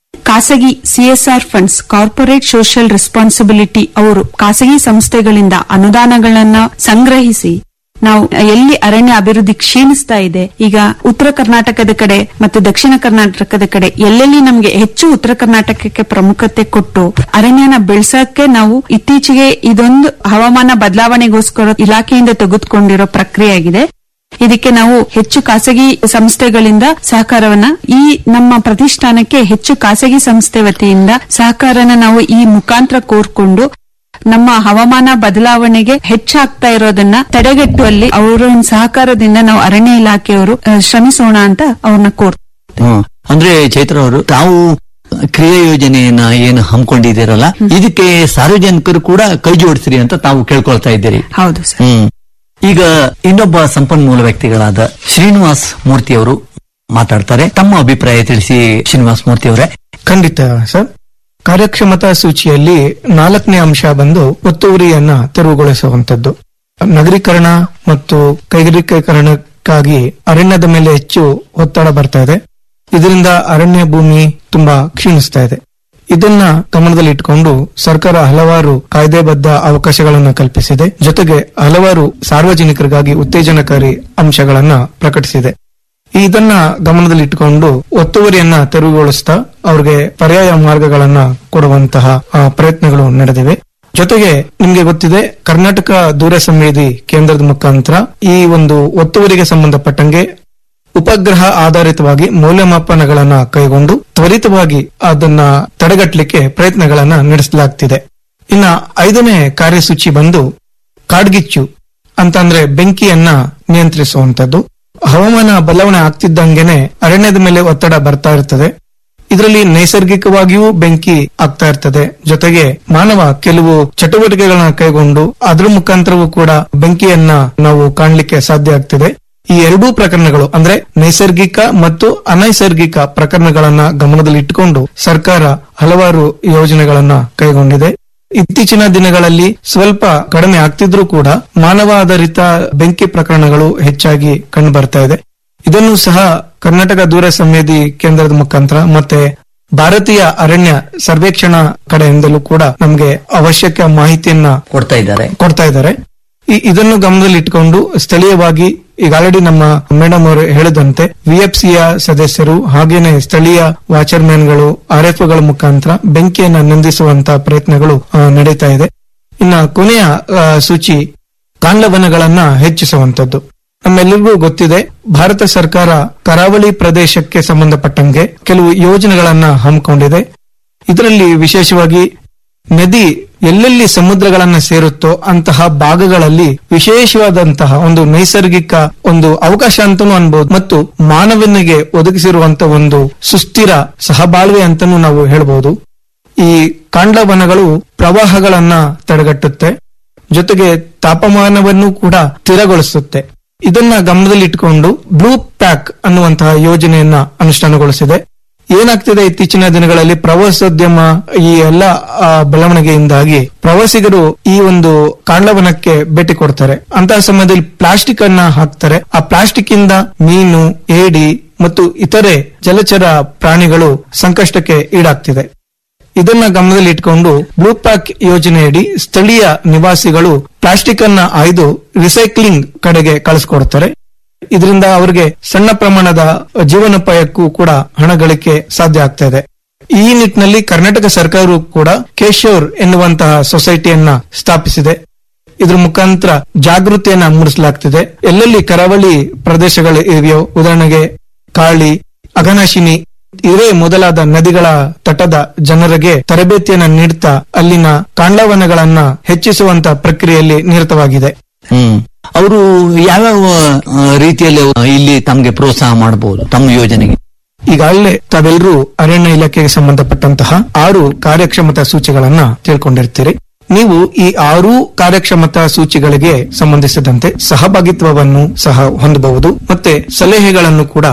ಖಾಸಗಿ CSR funds corporate social responsibility ಅವರು ಖಾಸಗಿ ಸಂಸ್ಥೆಗಳಿಂದ ಅನುದಾನಗಳನ್ನ ಸಂಗ್ರಹಿಸಿ ನಾವು ಎಲ್ಲಿ ಅರಣ್ಯ ಅಭಿವೃದ್ಧಿ ಕ್ಷೀಣಿಸ್ತಾ ಇದೆ ಈಗ ಉತ್ತರ ಕರ್ನಾಟಕದ ಕಡೆ ಮತ್ತು ದಕ್ಷಿಣ ಕರ್ನಾಟಕದ ಕಡೆ ಎಲ್ಲೆಲ್ಲಿ ನಮಗೆ ಹೆಚ್ಚು ಉತ್ತರ ಕರ್ನಾಟಕಕ್ಕೆ ಪ್ರಮುಖತೆ ಕೊಟ್ಟು ಅರಣ್ಯನ ಬೆಳೆಸಕ್ಕೆ ನಾವು ಇತ್ತೀಚೆಗೆ ಇದೊಂದು ಹವಾಮಾನ ಬದಲಾವಣೆಗೋಸ್ಕರ ಇಲಾಖೆಯಿಂದ ತೆಗೆದುಕೊಂಡಿರೋ ಪ್ರಕ್ರಿಯೆ ಆಗಿದೆ ಇದಕ್ಕೆ ನಾವು ಹೆಚ್ಚು ಖಾಸಗಿ ಸಂಸ್ಥೆಗಳಿಂದ ಸಹಕಾರವನ್ನ ಈ ನಮ್ಮ ಪ್ರತಿಷ್ಠಾನಕ್ಕೆ ಹೆಚ್ಚು ಖಾಸಗಿ ಸಂಸ್ಥೆ ವತಿಯಿಂದ ಸಹಕಾರನ ನಾವು ಈ ಮುಖಾಂತರ ಕೋರ್ಕೊಂಡು ನಮ್ಮ ಹವಾಮಾನ ಬದಲಾವಣೆಗೆ ಹೆಚ್ಚಾಗ್ತಾ ಇರೋದನ್ನ ತಡೆಗಟ್ಟುವಲ್ಲಿ ಅವರ ಒಂದು ಸಹಕಾರದಿಂದ ನಾವು ಅರಣ್ಯ ಇಲಾಖೆಯವರು ಆ, ಶ್ರಮಿಸೋಣ ಅಂತ ಅವ್ರನ್ನ ಕೋರ್ ಹ್ಮ್. ಅಂದ್ರೆ ಚೈತ್ರ ಅವರು ತಾವು ಕ್ರಿಯಾ ಯೋಜನೆಯನ್ನ ಏನು ಹಮ್ಮಿಕೊಂಡಿದ್ದೀರಲ್ಲ ಇದಕ್ಕೆ ಸಾರ್ವಜನಿಕರು ಕೂಡ ಕೈ ಜೋಡಿಸ್ರಿ ಅಂತ ತಾವು ಕೇಳ್ಕೊಳ್ತಾ ಇದ್ದೀರಿ ಹೌದು ಸರ್ ಹ್ಮ್ ಈಗ ಇನ್ನೊಬ್ಬ ಸಂಪನ್ಮೂಲ ವ್ಯಕ್ತಿಗಳಾದ ಶ್ರೀನಿವಾಸ್ ಮೂರ್ತಿ ಅವರು ಮಾತಾಡ್ತಾರೆ ತಮ್ಮ ಅಭಿಪ್ರಾಯ ತಿಳಿಸಿ ಶ್ರೀನಿವಾಸ್ ಮೂರ್ತಿ ಅವರೇ ಖಂಡಿತ ಸರ್ ಕಾರ್ಯಕ್ಷಮತಾ ಸೂಚಿಯಲ್ಲಿ ನಾಲ್ಕನೇ ಅಂಶ ಬಂದು ಒತ್ತುವರಿಯನ್ನ ತೆರವುಗೊಳಿಸುವಂತದ್ದು ನಗರೀಕರಣ ಮತ್ತು ಕೈಗಾರಿಕೀಕರಣಕ್ಕಾಗಿ ಅರಣ್ಯದ ಮೇಲೆ ಹೆಚ್ಚು ಒತ್ತಡ ಬರ್ತಾ ಇದೆ ಇದರಿಂದ ಅರಣ್ಯ ಭೂಮಿ ತುಂಬಾ ಕ್ಷೀಣಿಸ್ತಾ ಇದೆ ಇದನ್ನ ಗಮನದಲ್ಲಿಟ್ಟುಕೊಂಡು ಸರ್ಕಾರ ಹಲವಾರು ಕಾಯ್ದೆಬದ್ಧ ಅವಕಾಶಗಳನ್ನು ಕಲ್ಪಿಸಿದೆ ಜೊತೆಗೆ ಹಲವಾರು ಸಾರ್ವಜನಿಕರಿಗಾಗಿ ಉತ್ತೇಜನಕಾರಿ ಅಂಶಗಳನ್ನ ಪ್ರಕಟಿಸಿದೆ ಇದನ್ನ ಗಮನದಲ್ಲಿಟ್ಟುಕೊಂಡು ಒತ್ತುವರಿಯನ್ನ ತೆರವುಗೊಳಿಸ್ತಾ ಅವ್ರಿಗೆ ಪರ್ಯಾಯ ಮಾರ್ಗಗಳನ್ನ ಕೊಡುವಂತಹ ಆ, ಪ್ರಯತ್ನಗಳು ನಡೆದಿವೆ ಜೊತೆಗೆ ನಿಮ್ಗೆ ಗೊತ್ತಿದೆ ಕರ್ನಾಟಕ ದೂರ ಸಂವೇದಿ ಕೇಂದ್ರದ ಮುಖಾಂತರ ಈ ಒಂದು ಒತ್ತುವರಿಗೆ ಸಂಬಂಧಪಟ್ಟಂಗೆ ಉಪಗ್ರಹ ಆಧಾರಿತವಾಗಿ ಮೌಲ್ಯಮಾಪನಗಳನ್ನ ಕೈಗೊಂಡು ತ್ವರಿತವಾಗಿ ಅದನ್ನ ತಡೆಗಟ್ಟಲಿಕ್ಕೆ ಪ್ರಯತ್ನಗಳನ್ನ ನಡೆಸಲಾಗ್ತಿದೆ ಇನ್ನ ಐದನೇ ಕಾರ್ಯಸೂಚಿ ಬಂದು ಕಾಡ್ಗಿಚ್ಚು ಅಂತಂದ್ರೆ ಬೆಂಕಿಯನ್ನ ನಿಯಂತ್ರಿಸುವಂತದ್ದು ಹವಾಮಾನ ಬದಲಾವಣೆ ಆಗ್ತಿದ್ದಂಗೆನೆ ಅರಣ್ಯದ ಮೇಲೆ ಒತ್ತಡ ಬರ್ತಾ ಇರ್ತದೆ ಇದರಲ್ಲಿ ನೈಸರ್ಗಿಕವಾಗಿಯೂ ಬೆಂಕಿ ಆಗ್ತಾ ಇರ್ತದೆ ಜೊತೆಗೆ ಮಾನವ ಕೆಲವು ಚಟುವಟಿಕೆಗಳನ್ನ ಕೈಗೊಂಡು ಅದ್ರ ಮುಖಾಂತರವೂ ಕೂಡ ಬೆಂಕಿಯನ್ನ ನಾವು ಕಾಣಲಿಕ್ಕೆ ಸಾಧ್ಯ ಆಗ್ತಿದೆ ಈ ಎರಡೂ ಪ್ರಕರಣಗಳು ಅಂದ್ರೆ ನೈಸರ್ಗಿಕ ಮತ್ತು ಅನೈಸರ್ಗಿಕ ಪ್ರಕರಣಗಳನ್ನ ಗಮನದಲ್ಲಿಟ್ಟುಕೊಂಡು ಸರ್ಕಾರ ಹಲವಾರು ಯೋಜನೆಗಳನ್ನ ಕೈಗೊಂಡಿದೆ ಇತ್ತೀಚಿನ ದಿನಗಳಲ್ಲಿ ಸ್ವಲ್ಪ ಕಡಿಮೆ ಆಗ್ತಿದ್ರೂ ಕೂಡ ಮಾನವ ಆಧಾರಿತ ಬೆಂಕಿ ಪ್ರಕರಣಗಳು ಹೆಚ್ಚಾಗಿ ಕಂಡು ಬರ್ತಾ ಇದೆ ಇದನ್ನು ಸಹ ಕರ್ನಾಟಕ ದೂರ ಸಂವೇದಿ ಕೇಂದ್ರದ ಮುಖಾಂತರ ಮತ್ತೆ ಭಾರತೀಯ ಅರಣ್ಯ ಸರ್ವೇಕ್ಷಣಾ ಕಡೆಯಿಂದಲೂ ಕೂಡ ನಮಗೆ ಅವಶ್ಯಕ ಮಾಹಿತಿಯನ್ನ ಕೊಡ್ತಾ ಇದ್ದಾರೆ ಕೊಡ್ತಾ ಇದ್ದಾರೆ ಈ- ಇದನ್ನು ಗಮನದಲ್ಲಿಟ್ಟುಕೊಂಡು ಸ್ಥಳೀಯವಾಗಿ ಈಗ ಆಲ್ರೆಡಿ ನಮ್ಮ ಮೇಡಮ್ ಅವರು ಹೇಳಿದಂತೆ ವಿಎಫ್ಸಿಯ ಸದಸ್ಯರು ಹಾಗೇನೆ ಸ್ಥಳೀಯ ವಾಚರ್ಮ್ಯಾನ್ಗಳು ಆರ್ಎಫ್ಗಳ ಮುಖಾಂತರ ಬೆಂಕಿಯನ್ನ ನಂದಿಸುವಂತ ಪ್ರಯತ್ನಗಳು ಆ, ನಡೀತಾ ಇದೆ ಇನ್ನ ಕೊನೆಯ ಆ, ಸೂಚಿ ಕಾಂಡವನಗಳನ್ನ ಹೆಚ್ಚಿಸುವಂತದ್ದು ನಮ್ಮೆಲ್ಲರಿಗೂ ಗೊತ್ತಿದೆ ಭಾರತ ಸರ್ಕಾರ ಕರಾವಳಿ ಪ್ರದೇಶಕ್ಕೆ ಸಂಬಂಧಪಟ್ಟಂಗೆ ಕೆಲವು ಯೋಜನೆಗಳನ್ನ ಹಮ್ಮಿಕೊಂಡಿದೆ ಇದರಲ್ಲಿ ವಿಶೇಷವಾಗಿ ನದಿ ಎಲ್ಲೆಲ್ಲಿ ಸಮುದ್ರಗಳನ್ನ ಸೇರುತ್ತೋ ಅಂತಹ ಭಾಗಗಳಲ್ಲಿ ವಿಶೇಷವಾದಂತಹ ಒಂದು ನೈಸರ್ಗಿಕ ಒಂದು ಅವಕಾಶ ಅಂತಾನೂ ಅನ್ಬಹುದು ಮತ್ತು ಮಾನವನಿಗೆ ಒದಗಿಸಿರುವಂತಹ ಒಂದು ಸುಸ್ಥಿರ ಸಹಬಾಳ್ವೆ ಅಂತಾನೂ ನಾವು ಹೇಳ್ಬಹುದು ಈ ಕಾಂಡವನಗಳು ಪ್ರವಾಹಗಳನ್ನ ತಡೆಗಟ್ಟುತ್ತೆ ಜೊತೆಗೆ ತಾಪಮಾನವನ್ನು ಕೂಡ ಸ್ಥಿರಗೊಳಿಸುತ್ತೆ ಇದನ್ನ ಗಮನದಲ್ಲಿಟ್ಟುಕೊಂಡು ಬ್ಲೂ ಪ್ಯಾಕ್ ಅನ್ನುವಂತಹ ಯೋಜನೆಯನ್ನ ಅನುಷ್ಠಾನಗೊಳಿಸಿದೆ ಏನಾಗ್ತಿದೆ ಇತ್ತೀಚಿನ ದಿನಗಳಲ್ಲಿ ಪ್ರವಾಸೋದ್ಯಮ ಈ ಎಲ್ಲ ಆ, ಬೆಳವಣಿಗೆಯಿಂದಾಗಿ ಪ್ರವಾಸಿಗರು ಈ ಒಂದು ಕಾಂಡವನಕ್ಕೆ ಭೇಟಿ ಕೊಡ್ತಾರೆ ಅಂತಹ ಸಮಯದಲ್ಲಿ ಪ್ಲಾಸ್ಟಿಕ್ ಅನ್ನ ಹಾಕ್ತಾರೆ ಆ ಪ್ಲಾಸ್ಟಿಕ್ ಇಂದ ಮೀನು ಏಡಿ ಮತ್ತು ಇತರೆ ಜಲಚರ ಪ್ರಾಣಿಗಳು ಸಂಕಷ್ಟಕ್ಕೆ ಈಡಾಗ್ತಿದೆ ಇದನ್ನ ಗಮನದಲ್ಲಿ ಇಟ್ಕೊಂಡು ಬ್ಲೂ ಪ್ಯಾಕ್ ಯೋಜನೆಯಡಿ ಸ್ಥಳೀಯ ನಿವಾಸಿಗಳು ಪ್ಲಾಸ್ಟಿಕ್ ಅನ್ನ ಆಯ್ದು ರಿಸೈಕ್ಲಿಂಗ್ ಕಡೆಗೆ ಕಳಿಸ್ಕೊಡ್ತಾರೆ ಇದರಿಂದ ಅವರಿಗೆ ಸಣ್ಣ ಪ್ರಮಾಣದ ಜೀವನೋಪಾಯಕ್ಕೂ ಕೂಡ ಹಣ ಗಳಿಕೆ ಸಾಧ್ಯ ಆಗ್ತಾ ಇದೆ ಈ ನಿಟ್ಟಿನಲ್ಲಿ ಕರ್ನಾಟಕ ಸರ್ಕಾರವು ಕೂಡ ಕೇಶೋರ್ ಎನ್ನುವಂತಹ ಸೊಸೈಟಿಯನ್ನ ಸ್ಥಾಪಿಸಿದೆ ಇದ್ರ ಮುಖಾಂತರ ಜಾಗೃತಿಯನ್ನ ಮೂಡಿಸಲಾಗ್ತಿದೆ ಎಲ್ಲೆಲ್ಲಿ ಕರಾವಳಿ ಪ್ರದೇಶಗಳು ಇವೆಯೋ ಉದಾಹರಣೆಗೆ ಕಾಳಿ ಅಘನಾಶಿನಿ ಇವೇ ಮೊದಲಾದ ನದಿಗಳ ತಟದ ಜನರಿಗೆ ತರಬೇತಿಯನ್ನ ನೀಡುತ್ತಾ ಅಲ್ಲಿನ ಕಾಂಡವನಗಳನ್ನ ಹೆಚ್ಚಿಸುವಂತ ಪ್ರಕ್ರಿಯೆಯಲ್ಲಿ ನಿರತವಾಗಿದೆ ಹ್ಮ್ ಅವರು ಯಾವ್ಯಾವ ಆ, ರೀತಿಯಲ್ಲಿ ಅವ್ರು ಇಲ್ಲಿ ತಮಗೆ ಪ್ರೋತ್ಸಾಹ ಮಾಡಬಹುದು ತಮ್ಮ ಯೋಜನೆಗೆ ಈಗಾಗಲೇ ತಾವೆಲ್ಲರೂ ಅರಣ್ಯ ಇಲಾಖೆಗೆ ಸಂಬಂಧಪಟ್ಟಂತಹ ಆರು ಕಾರ್ಯಕ್ಷಮತಾ ಸೂಚಿಗಳನ್ನ ತಿಳ್ಕೊಂಡಿರ್ತೀರಿ ನೀವು ಈ ಆರು ಕಾರ್ಯಕ್ಷಮತಾ ಸೂಚಿಗಳಿಗೆ ಸಂಬಂಧಿಸಿದಂತೆ ಸಹಭಾಗಿತ್ವವನ್ನು ಸಹ ಹೊಂದಬಹುದು ಮತ್ತೆ ಸಲಹೆಗಳನ್ನು ಕೂಡ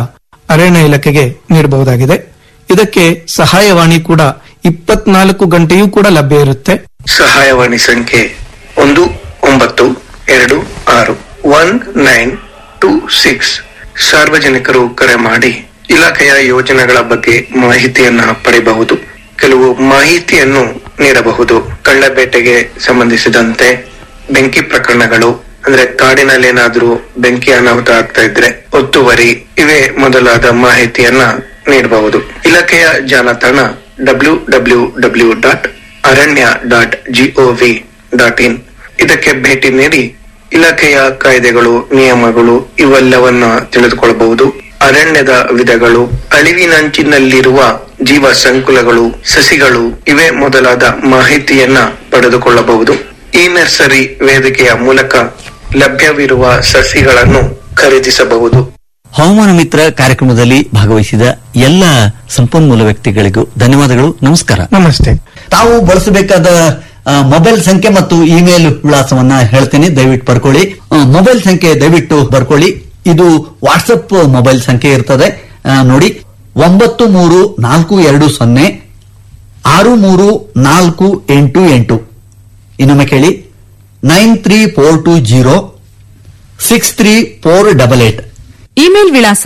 ಅರಣ್ಯ ಇಲಾಖೆಗೆ ನೀಡಬಹುದಾಗಿದೆ ಇದಕ್ಕೆ ಸಹಾಯವಾಣಿ ಕೂಡ ಇಪ್ಪತ್ನಾಲ್ಕು ಗಂಟೆಯೂ ಕೂಡ ಲಭ್ಯ ಇರುತ್ತೆ ಸಹಾಯವಾಣಿ ಸಂಖ್ಯೆ ಒಂದು ಒಂಬತ್ತು ಎರಡು ಆರು ಒನ್ ನೈನ್ ಟೂ ಸಿಕ್ಸ್ ಸಾರ್ವಜನಿಕರು ಕರೆ ಮಾಡಿ ಇಲಾಖೆಯ ಯೋಜನೆಗಳ ಬಗ್ಗೆ ಮಾಹಿತಿಯನ್ನ ಪಡೆಯಬಹುದು ಕೆಲವು ಮಾಹಿತಿಯನ್ನು ನೀಡಬಹುದು ಕಳ್ಳಬೇಟೆಗೆ ಸಂಬಂಧಿಸಿದಂತೆ ಬೆಂಕಿ ಪ್ರಕರಣಗಳು ಅಂದ್ರೆ ಕಾಡಿನಲ್ಲಿ ಏನಾದ್ರೂ ಬೆಂಕಿ ಅನಾಹುತ ಆಗ್ತಾ ಇದ್ರೆ ಒತ್ತುವರಿ ಇವೇ ಮೊದಲಾದ ಮಾಹಿತಿಯನ್ನ ನೀಡಬಹುದು ಇಲಾಖೆಯ ಜಾಲತಾಣ ಡಬ್ಲ್ಯೂ ಡಬ್ಲ್ಯೂ ಡಬ್ಲ್ಯೂ ಡಾಟ್ ಅರಣ್ಯ ಡಾಟ್ ಜಿಒವಿ ಡಾಟ್ ಇನ್ ಇದಕ್ಕೆ ಭೇಟಿ ನೀಡಿ ಇಲಾಖೆಯ ಕಾಯ್ದೆಗಳು ನಿಯಮಗಳು ಇವೆಲ್ಲವನ್ನ ತಿಳಿದುಕೊಳ್ಳಬಹುದು ಅರಣ್ಯದ ವಿಧಗಳು ಅಳಿವಿನಂಚಿನಲ್ಲಿರುವ ಜೀವ ಸಂಕುಲಗಳು ಸಸಿಗಳು ಇವೇ ಮೊದಲಾದ ಮಾಹಿತಿಯನ್ನ ಪಡೆದುಕೊಳ್ಳಬಹುದು ಈ ನರ್ಸರಿ ವೇದಿಕೆಯ ಮೂಲಕ ಲಭ್ಯವಿರುವ ಸಸಿಗಳನ್ನು ಖರೀದಿಸಬಹುದು ಹವಾಮಾನ ಮಿತ್ರ ಕಾರ್ಯಕ್ರಮದಲ್ಲಿ ಭಾಗವಹಿಸಿದ ಎಲ್ಲ ಸಂಪನ್ಮೂಲ ವ್ಯಕ್ತಿಗಳಿಗೂ ಧನ್ಯವಾದಗಳು ನಮಸ್ಕಾರ ನಮಸ್ತೆ ತಾವು ಬಳಸಬೇಕಾದ ಆ, ಮೊಬೈಲ್ ಸಂಖ್ಯೆ ಮತ್ತು ಇಮೇಲ್ ವಿಳಾಸವನ್ನ ಹೇಳ್ತೀನಿ ದಯವಿಟ್ಟು ಬರ್ಕೊಳ್ಳಿ ಆ, ಮೊಬೈಲ್ ಸಂಖ್ಯೆ ದಯವಿಟ್ಟು ಬರ್ಕೊಳ್ಳಿ ಇದು ವಾಟ್ಸಪ್ ಮೊಬೈಲ್ ಸಂಖ್ಯೆ ಇರ್ತದೆ ಆ, ನೋಡಿ ಒಂಬತ್ತು ಮೂರು ನಾಲ್ಕು ಎರಡು ಸೊನ್ನೆ ಆರು ಮೂರು ನಾಲ್ಕು ಎಂಟು ಎಂಟು ಇನ್ನೊಮ್ಮೆ ಕೇಳಿ nine three four two zero six three four double eight email ವಿಳಾಸ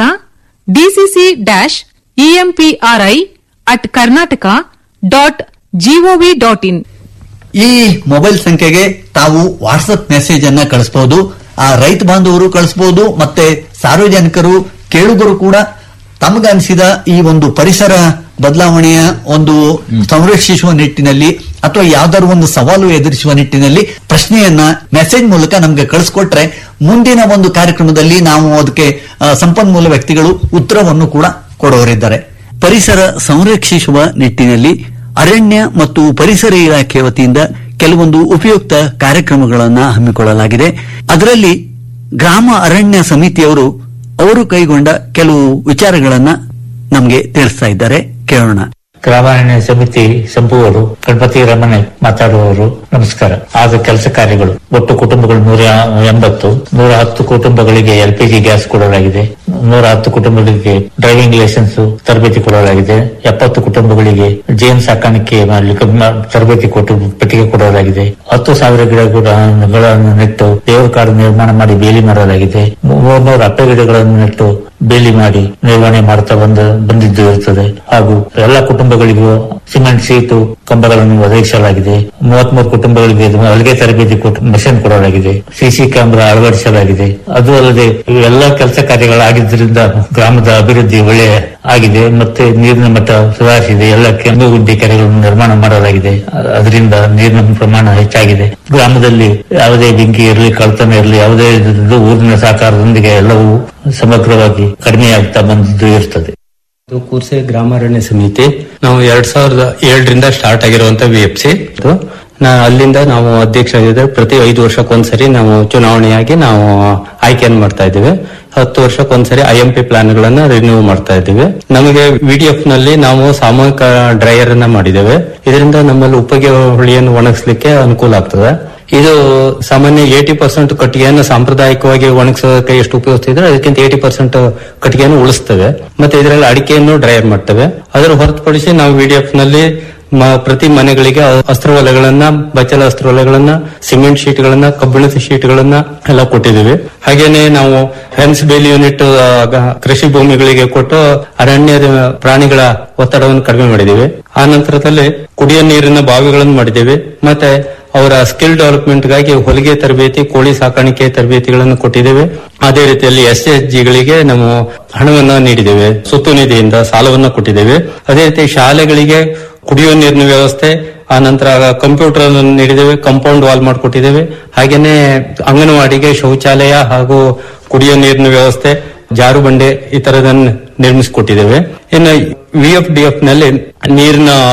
DCC dash EMPRI at Karnataka dot GOV dot in ಈ ಮೊಬೈಲ್ ಸಂಖ್ಯೆಗೆ ತಾವು ವಾಟ್ಸ್ಆಪ್ ಮೆಸೇಜ್ ಅನ್ನ ಕಳಿಸಬಹುದು ಆ ರೈತ ಬಾಂಧವರು ಕಳಿಸಬಹುದು ಮತ್ತೆ ಸಾರ್ವಜನಿಕರು ಕೇಳುಗರು ಕೂಡ ತಮಗನಿಸಿದ ಈ ಒಂದು ಪರಿಸರ ಬದಲಾವಣೆಯ ಒಂದು ಸಂರಕ್ಷಿಸುವ ನಿಟ್ಟಿನಲ್ಲಿ ಅಥವಾ ಯಾವ್ದಾದ್ರು ಒಂದು ಸವಾಲು ಎದುರಿಸುವ ನಿಟ್ಟಿನಲ್ಲಿ ಪ್ರಶ್ನೆಯನ್ನ ಮೆಸೇಜ್ ಮೂಲಕ ನಮಗೆ ಕಳಿಸ್ಕೊಟ್ರೆ ಮುಂದಿನ ಒಂದು ಕಾರ್ಯಕ್ರಮದಲ್ಲಿ ನಾವು ಅದಕ್ಕೆ ಆ, ಸಂಪನ್ಮೂಲ ವ್ಯಕ್ತಿಗಳು ಉತ್ತರವನ್ನು ಕೂಡ ಕೊಡೋರಿದ್ದಾರೆ ಪರಿಸರ ಸಂರಕ್ಷಿಸುವ ನಿಟ್ಟಿನಲ್ಲಿ ಅರಣ್ಯ ಮತ್ತು ಪರಿಸರ ಇಲಾಖೆ ವತಿಯಿಂದ ಕೆಲವೊಂದು ಉಪಯುಕ್ತ ಕಾರ್ಯಕ್ರಮಗಳನ್ನು ಹಮ್ಮಿಕೊಳ್ಳಲಾಗಿದೆ ಅದರಲ್ಲಿ ಗ್ರಾಮ ಅರಣ್ಯ ಸಮಿತಿಯವರು ಅವರು ಕೈಗೊಂಡ ಕೆಲವು ವಿಚಾರಗಳನ್ನ ನಮಗೆ ತಿಳಿಸ್ತಾ ಇದ್ದಾರೆ ಕೇಳೋಣ ಗ್ರಾಮಾರಣ್ಯ ಸಮಿತಿ ಸಂಪುವರು ಗಣಪತಿ ರಮಣೆ ಮಾತಾಡುವವರು ನಮಸ್ಕಾರ ಆದ ಕೆಲಸ ಕಾರ್ಯಗಳು ಒಟ್ಟು ಕುಟುಂಬಗಳು ನೂರ ಎಂಬತ್ತು ನೂರ ಹತ್ತು ಕುಟುಂಬಗಳಿಗೆ ಎಲ್ಪಿಜಿ ಗ್ಯಾಸ್ ಕೊಡಲಾಗಿದೆ ನೂರ ಹತ್ತು ಕುಟುಂಬಗಳಿಗೆ ಡ್ರೈವಿಂಗ್ ಲೈಸೆನ್ಸ್ ತರಬೇತಿ ಕೊಡಲಾಗಿದೆ ಎಪ್ಪತ್ತು ಕುಟುಂಬಗಳಿಗೆ ಜೇನು ಸಾಕಾಣಿಕೆ ಮಾಡಲಿಕ್ಕೆ ಮ- ತರಬೇತಿ ಕೊಟ್ಟು ಪೆಟ್ಟಿಗೆ ಕೊಡಲಾಗಿದೆ ಹತ್ತು ಸಾವಿರ ಗಿಡಗಳನ್ನು ನೆಟ್ಟು ದೇವರ ಕಾಡು ನಿರ್ಮಾಣ ಮಾಡಿ ಬೇಲಿ ಮಾಡಲಾಗಿದೆ ಮೂರ್ನೂರು ಅಪ್ಪೆ ಗಿಡಗಳನ್ನು ನೆಟ್ಟು ಬೇಲಿ ಮಾಡಿ ನಿರ್ವಹಣೆ ಮಾಡ್ತಾ ಬಂದ ಬಂದಿದ್ದು ಇರುತ್ತದೆ ಹಾಗೂ ಎಲ್ಲ ಕುಟುಂಬಗಳಿಗೂ ಸಿಮೆಂಟ್ ಶೀಟು ಕಂಬಗಳನ್ನು ಒದಗಿಸಲಾಗಿದೆ ಮೂವತ್ಮೂರು ಕುಟುಂಬಗಳಿಗೆ ಇದು ಹೊಲಿಗೆ ತರಬೇತಿ ಕೊಟ್ಟು ಮೆಷಿನ್ ಕೊಡಲಾಗಿದೆ ಸಿಸಿ ಕ್ಯಾಮೆರಾ ಅಳವಡಿಸಲಾಗಿದೆ ಅದು ಅಲ್ಲದೆ ಎಲ್ಲ ಕೆಲಸ ಕಾರ್ಯಗಳಾಗಿದ್ದರಿಂದ ಗ್ರಾಮದ ಅಭಿವೃದ್ಧಿ ಒಳ್ಳೆಯ ಆಗಿದೆ ಮತ್ತೆ ನೀರಿನ ಮಟ್ಟ ಸುಧಾರಿಸಿದೆ ಎಲ್ಲ ಕೆಂಪು ಗುಡ್ಡೆ ಕೆರೆಗಳನ್ನು ನಿರ್ಮಾಣ ಮಾಡಲಾಗಿದೆ ಅ- ಅದರಿಂದ ನೀರಿನ ಪ್ರಮಾಣ ಹೆಚ್ಚಾಗಿದೆ ಗ್ರಾಮದಲ್ಲಿ ಯಾವುದೇ ಬೆಂಕಿ ಇರಲಿ ಕಳ್ತನ ಇರಲಿ ಯಾವುದೇ ಇದ್ದಿದ್ದು ಊರಿನ ಸಹಕಾರದೊಂದಿಗೆ ಎಲ್ಲವೂ ಸಮಗ್ರವಾಗಿ ಕಡಿಮೆಯಾಗ್ತಾ ಬಂದಿದ್ದು ಇರ್ತದೆ ಇದು ಕೂರ್ಸೆ ಗ್ರಾಮಾರಣ್ಯ ಸಮಿತಿ ನಾವು ಎರಡ್ ಸಾವಿರದ ಏಳರಿಂದ ಸ್ಟಾರ್ಟ್ ಆಗಿರುವಂತ ವಿ ಎಫ್ ಸಿ ನಾ ಅಲ್ಲಿಂದ ನಾವು ಅಧ್ಯಕ್ಷರಾಗಿದ್ದರೆ ಪ್ರತಿ ಐದು ವರ್ಷಕ್ಕೊಂದ್ಸರಿ ನಾವು ಚುನಾವಣೆಯಾಗಿ ನಾವು ಆಯ್ಕೆಯನ್ನು ಮಾಡ್ತಾ ಇದ್ದೀವಿ ಹತ್ತು ವರ್ಷಕ್ಕೊಂದ್ಸರಿ ಐ ಎಂ ಪಿ ಪ್ಲಾನ್ ಗಳನ್ನ ರಿನ್ಯೂ ಮಾಡ್ತಾ ಇದ್ದೀವಿ ನಮಗೆ ವಿಡಿಎಫ್ ನಲ್ಲಿ ನಾವು ಸಾಮೂಹಿಕ ಡ್ರೈಯರ್ ಅನ್ನ ಮಾಡಿದ್ದೇವೆ ಇದರಿಂದ ನಮ್ಮಲ್ಲಿ ಉಪಯೋಗ ಹುಳಿಯನ್ನು ಒಣಗಿಸ್ಲಿಕ್ಕೆ ಅನುಕೂಲ ಆಗ್ತದೆ ಇದು ಸಾಮಾನ್ಯ ಏಟಿ ಪರ್ಸೆಂಟ್ ಕಟ್ಟಿಗೆಯನ್ನು ಸಾಂಪ್ರದಾಯಿಕವಾಗಿ ಒಣಗಿಸೋದಕ್ಕೆ ಎಷ್ಟು ಉಪಯೋಗಿಸ್ತಿದ್ರೆ ಅದಕ್ಕಿಂತ ಏಟಿ ಪರ್ಸೆಂಟ್ ಕಟ್ಟಿಗೆಯನ್ನು ಉಳಿಸ್ತೇವೆ ಮತ್ತೆ ಇದರಲ್ಲಿ ಅಡಿಕೆಯನ್ನು ಡ್ರೈಯರ್ ಮಾಡ್ತೇವೆ ಅದರ ಹೊರತುಪಡಿಸಿ ನಾವು ವಿಡಿಎಫ್ ನಲ್ಲಿ ಮ- ಪ್ರತಿ ಮನೆಗಳಿಗೆ ಅಸ್ತ್ರವಲೆಗಳನ್ನ ಬಚ್ಚಲ ಅಸ್ತ್ರವಲೆಗಳನ್ನ ಸಿಮೆಂಟ್ ಶೀಟ್ಗಳನ್ನ ಕಬ್ಬಿಣದ ಶೀಟ್ಗಳನ್ನ ಎಲ್ಲ ಕೊಟ್ಟಿದ್ದೀವಿ ಹಾಗೇನೆ ನಾವು ಹೆನ್ಸ್ ಬೇಲಿ ಯೂನಿಟ್ ಆ, ಗ- ಕೃಷಿ ಭೂಮಿಗಳಿಗೆ ಕೊಟ್ಟು ಅರಣ್ಯದ ಪ್ರಾಣಿಗಳ ಒತ್ತಡವನ್ನು ಕಡಿಮೆ ಮಾಡಿದ್ದೀವಿ ಆ ನಂತರದಲ್ಲಿ ಕುಡಿಯೋ ನೀರಿನ ಬಾವಿಗಳನ್ನು ಮಾಡಿದ್ದೇವೆ ಮತ್ತೆ ಅವರ ಸ್ಕಿಲ್ ಡೆವಲಪ್ಮೆಂಟ್ ಗಾಗಿ ಹೊಲಿಗೆ ತರಬೇತಿ ಕೋಳಿ ಸಾಕಾಣಿಕೆ ತರಬೇತಿಗಳನ್ನು ಕೊಟ್ಟಿದ್ದೇವೆ ಅದೇ ರೀತಿಯಲ್ಲಿ ಎಸ್ ಎಸ್ ಜಿಗಳಿಗೆ ನಾವು ಹಣವನ್ನ ನೀಡಿದ್ದೇವೆ ಸುತ್ತು ನಿಧಿಯಿಂದ ಸಾಲವನ್ನ ಕೊಟ್ಟಿದ್ದೇವೆ ಅದೇ ರೀತಿ ಶಾಲೆಗಳಿಗೆ ಕುಡಿಯುವ ನೀರಿನ ವ್ಯವಸ್ಥೆ ಆ ನಂತರ ಕಂಪ್ಯೂಟರ್ ಅನ್ನು ನೀಡಿದ್ದೇವೆ ಕಾಂಪೌಂಡ್ ವಾಲ್ ಮಾಡಿಕೊಟ್ಟಿದ್ದೇವೆ ಹಾಗೇನೆ ಅಂಗನವಾಡಿಗೆ ಶೌಚಾಲಯ ಹಾಗೂ ಕುಡಿಯುವ ನೀರಿನ ವ್ಯವಸ್ಥೆ ಜಾರು ಬಂಡೆ ಈ ತರದನ್ನು ನಿರ್ಮಿಸಿಕೊಟ್ಟಿದ್ದೇವೆ ಇನ್ನು ವಿ ಎಫ್ ಡಿ ಎಫ್ ನಲ್ಲಿ ನೀರಿನ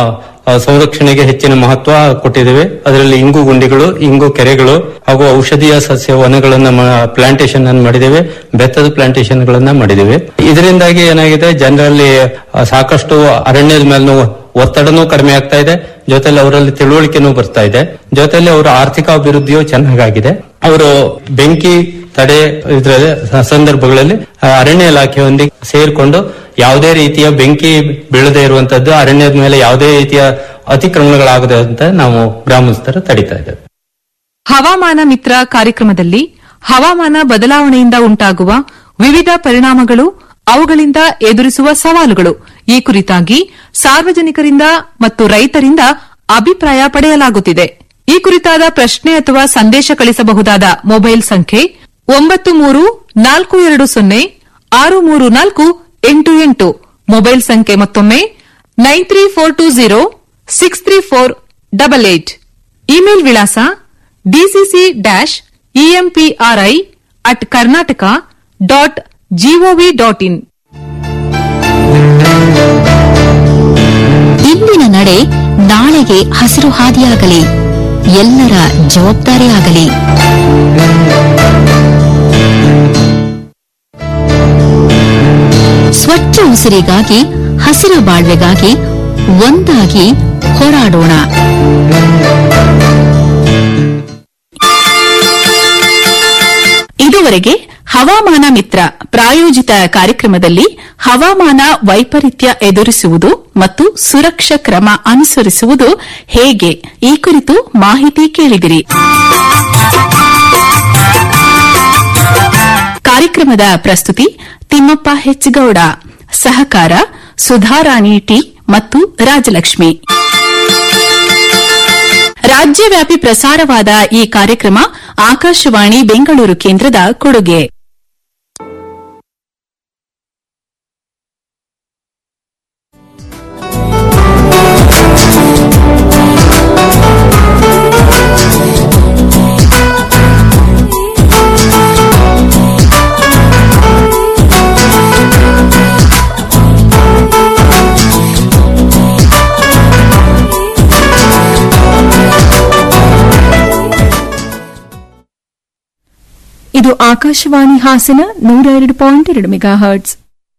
ಆ, ಸಂರಕ್ಷಣೆಗೆ ಹೆಚ್ಚಿನ ಮಹತ್ವ ಕೊಟ್ಟಿದ್ದೇವೆ ಅದರಲ್ಲಿ ಇಂಗು ಗುಂಡಿಗಳು ಇಂಗು ಕೆರೆಗಳು ಹಾಗೂ ಔಷಧೀಯ ಸಸ್ಯ ವನಗಳನ್ನ ಪ್ಲಾಂಟೇಶನ್ ಅನ್ನು ಮಾಡಿದ್ದೇವೆ ಬೆತ್ತದ ಪ್ಲಾಂಟೇಶನ್ ಗಳನ್ನ ಮಾಡಿದ್ದೇವೆ ಇದರಿಂದಾಗಿ ಏನಾಗಿದೆ ಜನರಲ್ಲಿ ಆ, ಸಾಕಷ್ಟು ಅರಣ್ಯದ ಮೇಲೂ ಒತ್ತಡನೂ ಕಡಿಮೆ ಆಗ್ತಾ ಇದೆ ಜೊತೆಲಿ ಅವರಲ್ಲಿ ತಿಳುವಳಿಕೆನೂ ಬರ್ತಾ ಇದೆ ಜೊತೆಲಿ ಅವರ ಆರ್ಥಿಕ ಅಭಿವೃದ್ಧಿಯು ಚೆನ್ನಾಗಾಗಿದೆ ಅವರು ಬೆಂಕಿ ತಡೆ ಇದ್ರಲ್ಲಿ ಸಂದರ್ಭಗಳಲ್ಲಿ ಆ, ಅರಣ್ಯ ಇಲಾಖೆಯೊಂದಿಗೆ ಸೇರ್ಕೊಂಡು ಯಾವುದೇ ರೀತಿಯ ಬೆಂಕಿ ಬೀಳದೇ ಇರುವಂತದ್ದು ಅರಣ್ಯದ ಮೇಲೆ ಯಾವುದೇ ರೀತಿಯ ಅತಿಕ್ರಮಣಗಳಾಗದೆ ಅಂತ ನಾವು ಗ್ರಾಮಸ್ಥರು ತಡಿತಾ ಇದ್ದೇವೆ ಹವಾಮಾನ ಮಿತ್ರ ಕಾರ್ಯಕ್ರಮದಲ್ಲಿ ಹವಾಮಾನ ಬದಲಾವಣೆಯಿಂದ ಉಂಟಾಗುವ ವಿವಿಧ ಪರಿಣಾಮಗಳು ಅವುಗಳಿಂದ ಎದುರಿಸುವ ಸವಾಲುಗಳು ಈ ಕುರಿತಾಗಿ ಸಾರ್ವಜನಿಕರಿಂದ ಮತ್ತು ರೈತರಿಂದ ಅಭಿಪ್ರಾಯ ಪಡೆಯಲಾಗುತ್ತಿದೆ ಈ ಕುರಿತಾದ ಪ್ರಶ್ನೆ ಅಥವಾ ಸಂದೇಶ ಕಳಿಸಬಹುದಾದ ಮೊಬೈಲ್ ಸಂಖ್ಯೆ ಒಂಬತ್ತು ಮೂರು ನಾಲ್ಕು ಎರಡು ಸೊನ್ನೆ ಆರು ಮೂರು ನಾಲ್ಕು ಎಂಟು ಎಂಟು ಮೊಬೈಲ್ ಸಂಖ್ಯೆ ಮತ್ತೊಮ್ಮೆ nine three four two zero six three four double eight email ವಿಳಾಸ DCC dash EMPRI at Karnataka dot GOV dot in ಇಂದಿನ ನಡೆ ನಾಳೆಗೆ ಹಸಿರು ಹಾದಿಯಾಗಲಿ ಎಲ್ಲರ ಜವಾಬ್ದಾರಿಯಾಗಲಿ ಸ್ವಚ್ಛ ಉಸಿರಿಗಾಗಿ ಹಸಿರ ಬಾಳ್ವೆಗಾಗಿ ಒಂದಾಗಿ ಹೋರಾಡೋಣ ಇದುವರೆಗೆ ಹವಾಮಾನ ಮಿತ್ರ ಪ್ರಾಯೋಜಿತ ಕಾರ್ಯಕ್ರಮದಲ್ಲಿ ಹವಾಮಾನ ವೈಪರೀತ್ಯ ಎದುರಿಸುವುದು ಮತ್ತು ಸುರಕ್ಷಾ ಕ್ರಮ ಅನುಸರಿಸುವುದು ಹೇಗೆ ಈ ಕುರಿತು ಮಾಹಿತಿ ಕೇಳಿದಿರಿ ಕಾರ್ಯಕ್ರಮದ ಪ್ರಸ್ತುತಿ ತಿಮ್ಮಪ್ಪ ಹೆಚ್ಗೌಡ ಸಹಕಾರ ಸುಧಾರಾಣಿ ಟಿ ಮತ್ತು ರಾಜಲಕ್ಷ್ಮಿ ರಾಜ್ಯವ್ಯಾಪಿ ಪ್ರಸಾರವಾದ ಈ ಕಾರ್ಯಕ್ರಮ ಆಕಾಶವಾಣಿ ಬೆಂಗಳೂರು ಕೇಂದ್ರದ ಕೊಡುಗೆ ಇದು ಆಕಾಶವಾಣಿ ಹಾಸನ ನೂರ ಎರಡು ಪಾಯಿಂಟ್ ಎರಡು ಮೆಗಾ ಹರ್ಟ್ಸ್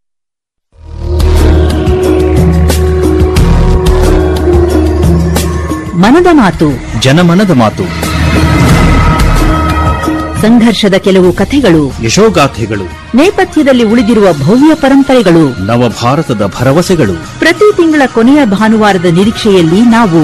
ಮನದ ಮಾತು ಜನಮನದ ಮಾತು ಸಂಘರ್ಷದ ಕೆಲವು ಕಥೆಗಳು ಯಶೋಗಾಥೆಗಳು ನೇಪಥ್ಯದಲ್ಲಿ ಉಳಿದಿರುವ ಭವ್ಯ ಪರಂಪರೆಗಳು ನವಭಾರತದ ಭರವಸೆಗಳು ಪ್ರತಿ ತಿಂಗಳ ಕೊನೆಯ ಭಾನುವಾರದ ನಿರೀಕ್ಷೆಯಲ್ಲಿ ನಾವು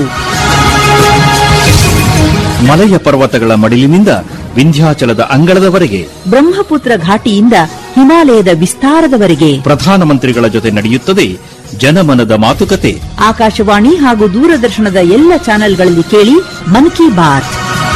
ಮಲಯ ಪರ್ವತಗಳ ಮಡಿಲಿನಿಂದ ವಿಂಧ್ಯಾಚಲದ ಅಂಗಳದವರೆಗೆ ಬ್ರಹ್ಮಪುತ್ರ ಘಾಟಿಯಿಂದ ಹಿಮಾಲಯದ ವಿಸ್ತಾರದವರೆಗೆ ಪ್ರಧಾನಮಂತ್ರಿಗಳ ಜೊತೆ ನಡೆಯುತ್ತದೆ ಜನಮನದ ಮಾತುಕತೆ ಆಕಾಶವಾಣಿ ಹಾಗೂ ದೂರದರ್ಶನದ ಎಲ್ಲ ಚಾನೆಲ್ಗಳಲ್ಲಿ ಕೇಳಿ ಮನ್ ಕಿ ಬಾತ್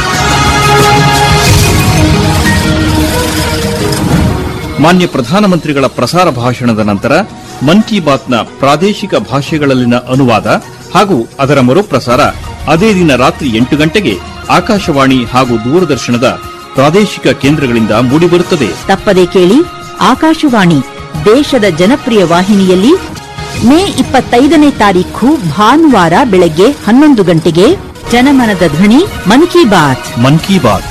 ಮಾನ್ಯ ಪ್ರಧಾನಮಂತ್ರಿಗಳ ಪ್ರಸಾರ ಭಾಷಣದ ನಂತರ ಮನ್ ಕಿ ಬಾತ್ನ ಪ್ರಾದೇಶಿಕ ಭಾಷೆಗಳಲ್ಲಿನ ಅನುವಾದ ಹಾಗೂ ಅದರ ಮರುಪ್ರಸಾರ ಅದೇ ದಿನ ರಾತ್ರಿ ಎಂಟು ಗಂಟೆಗೆ ಆಕಾಶವಾಣಿ ಹಾಗೂ ದೂರದರ್ಶನದ ಪ್ರಾದೇಶಿಕ ಕೇಂದ್ರಗಳಿಂದ ಮೂಡಿಬರುತ್ತದೆ ತಪ್ಪದೆ ಕೇಳಿ ಆಕಾಶವಾಣಿ ದೇಶದ ಜನಪ್ರಿಯ ವಾಹಿನಿಯಲ್ಲಿ ಮೇ ಇಪ್ಪತ್ತೈದನೇ ತಾರೀಖು ಭಾನುವಾರ ಬೆಳಗ್ಗೆ ಹನ್ನೊಂದು ಗಂಟೆಗೆ ಜನಮನದ ಧ್ವನಿ Mann ki Baat Mann ki Baat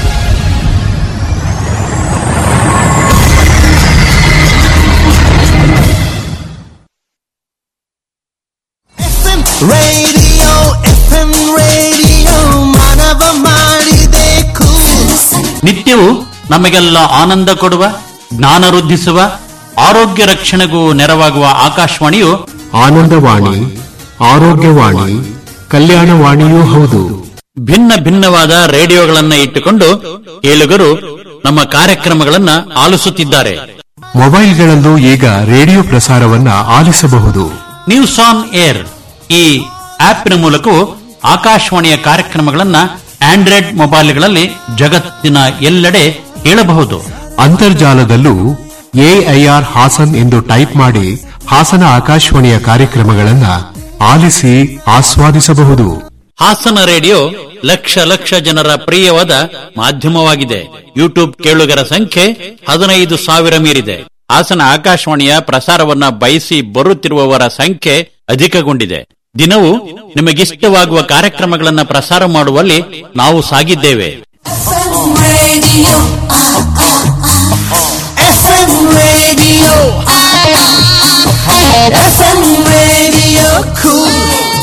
radio FM radio ಮಾನವ ಮಾಡಿದೆ ನಿತ್ಯವೂ ನಮಗೆಲ್ಲ ಆನಂದ ಕೊಡುವ ಜ್ಞಾನ ವೃದ್ಧಿಸುವ ಆರೋಗ್ಯ ರಕ್ಷಣೆಗೂ ನೆರವಾಗುವ ಆಕಾಶವಾಣಿಯು ಆನಂದವಾಣಿ ಆರೋಗ್ಯವಾಣಿ ಕಲ್ಯಾಣವಾಣಿಯೂ ಹೌದು ಭಿನ್ನ ಭಿನ್ನವಾದ ರೇಡಿಯೋಗಳನ್ನ ಇಟ್ಟುಕೊಂಡು ಕೇಳುಗರು ನಮ್ಮ ಕಾರ್ಯಕ್ರಮಗಳನ್ನ ಆಲಿಸುತ್ತಿದ್ದಾರೆ ಮೊಬೈಲ್ಗಳಲ್ಲೂ ಈಗ ರೇಡಿಯೋ ಪ್ರಸಾರವನ್ನ ಆಲಿಸಬಹುದು ನ್ಯೂಸ್ ಆನ್ ಏರ್ ಈ ಆಪ್ನ ಮೂಲಕವೂ ಆಕಾಶವಾಣಿಯ ಕಾರ್ಯಕ್ರಮಗಳನ್ನ ಆಂಡ್ರಾಯ್ಡ್ ಮೊಬೈಲ್ಗಳಲ್ಲಿ ಜಗತ್ತಿನ ಎಲ್ಲೆಡೆ ಕೇಳಬಹುದು ಅಂತರ್ಜಾಲದಲ್ಲೂ ಎಐಆರ್ ಹಾಸನ್ ಎಂದು ಟೈಪ್ ಮಾಡಿ ಹಾಸನ ಆಕಾಶವಾಣಿಯ ಕಾರ್ಯಕ್ರಮಗಳನ್ನ ಆಲಿಸಿ ಆಸ್ವಾದಿಸಬಹುದು ಹಾಸನ ರೇಡಿಯೋ ಲಕ್ಷ ಲಕ್ಷ ಜನರ ಪ್ರಿಯವಾದ ಮಾಧ್ಯಮವಾಗಿದೆ ಯೂಟ್ಯೂಬ್ ಕೇಳುಗರ ಸಂಖ್ಯೆ ಹದಿನೈದು ಸಾವಿರ ಮೀರಿದೆ ಹಾಸನ ಆಕಾಶವಾಣಿಯ ಪ್ರಸಾರವನ್ನ ಬಯಸಿ ಬರುತ್ತಿರುವವರ ಸಂಖ್ಯೆ ಅಧಿಕಗೊಂಡಿದೆ ದಿನವೂ ನಿಮಗಿಷ್ಟವಾಗುವ ಕಾರ್ಯಕ್ರಮಗಳನ್ನು ಪ್ರಸಾರ ಮಾಡುವಲ್ಲಿ ನಾವು ಸಾಗಿದ್ದೇವೆ Radio. FM Radio. FM Radio. Cool.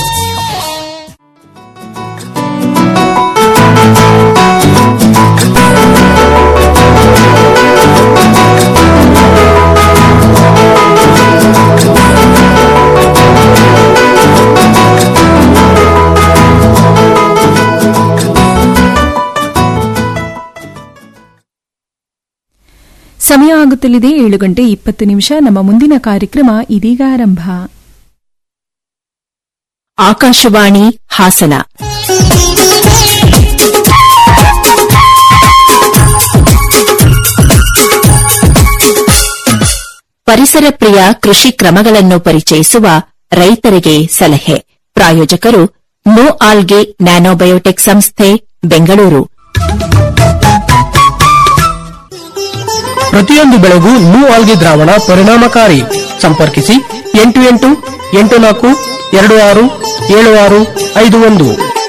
ಸಮಯ ಆಗುತ್ತಲಿದೆ ಏಳು ಗಂಟೆ ಇಪ್ಪತ್ತು ನಿಮಿಷ ನಮ್ಮ ಮುಂದಿನ ಕಾರ್ಯಕ್ರಮ ಇದೀಗ ಆರಂಭ ಆಕಾಶವಾಣಿ ಹಾಸನ ಪರಿಸರ ಪ್ರಿಯ ಕೃಷಿ ಕ್ರಮಗಳನ್ನು ಪರಿಚಯಿಸುವ ರೈತರಿಗೆ ಸಲಹೆ ಪ್ರಾಯೋಜಕರು ನೋ ಆಲ್ಗೆ ನ್ಯಾನೋಬಯೋಟೆಕ್ ಸಂಸ್ಥೆ ಬೆಂಗಳೂರು ಪ್ರತಿಯೊಂದು ಬೆಳೆಗೂ ನ್ಯೂ ಆಲ್ಗೆ ದ್ರಾವಣ ಪರಿಣಾಮಕಾರಿ ಸಂಪರ್ಕಿಸಿ ಎಂಟು ಎಂಟು ಎಂಟು ನಾಲ್ಕು ಎರಡು ಆರು ಏಳು ಆರು ಐದು ಒಂದು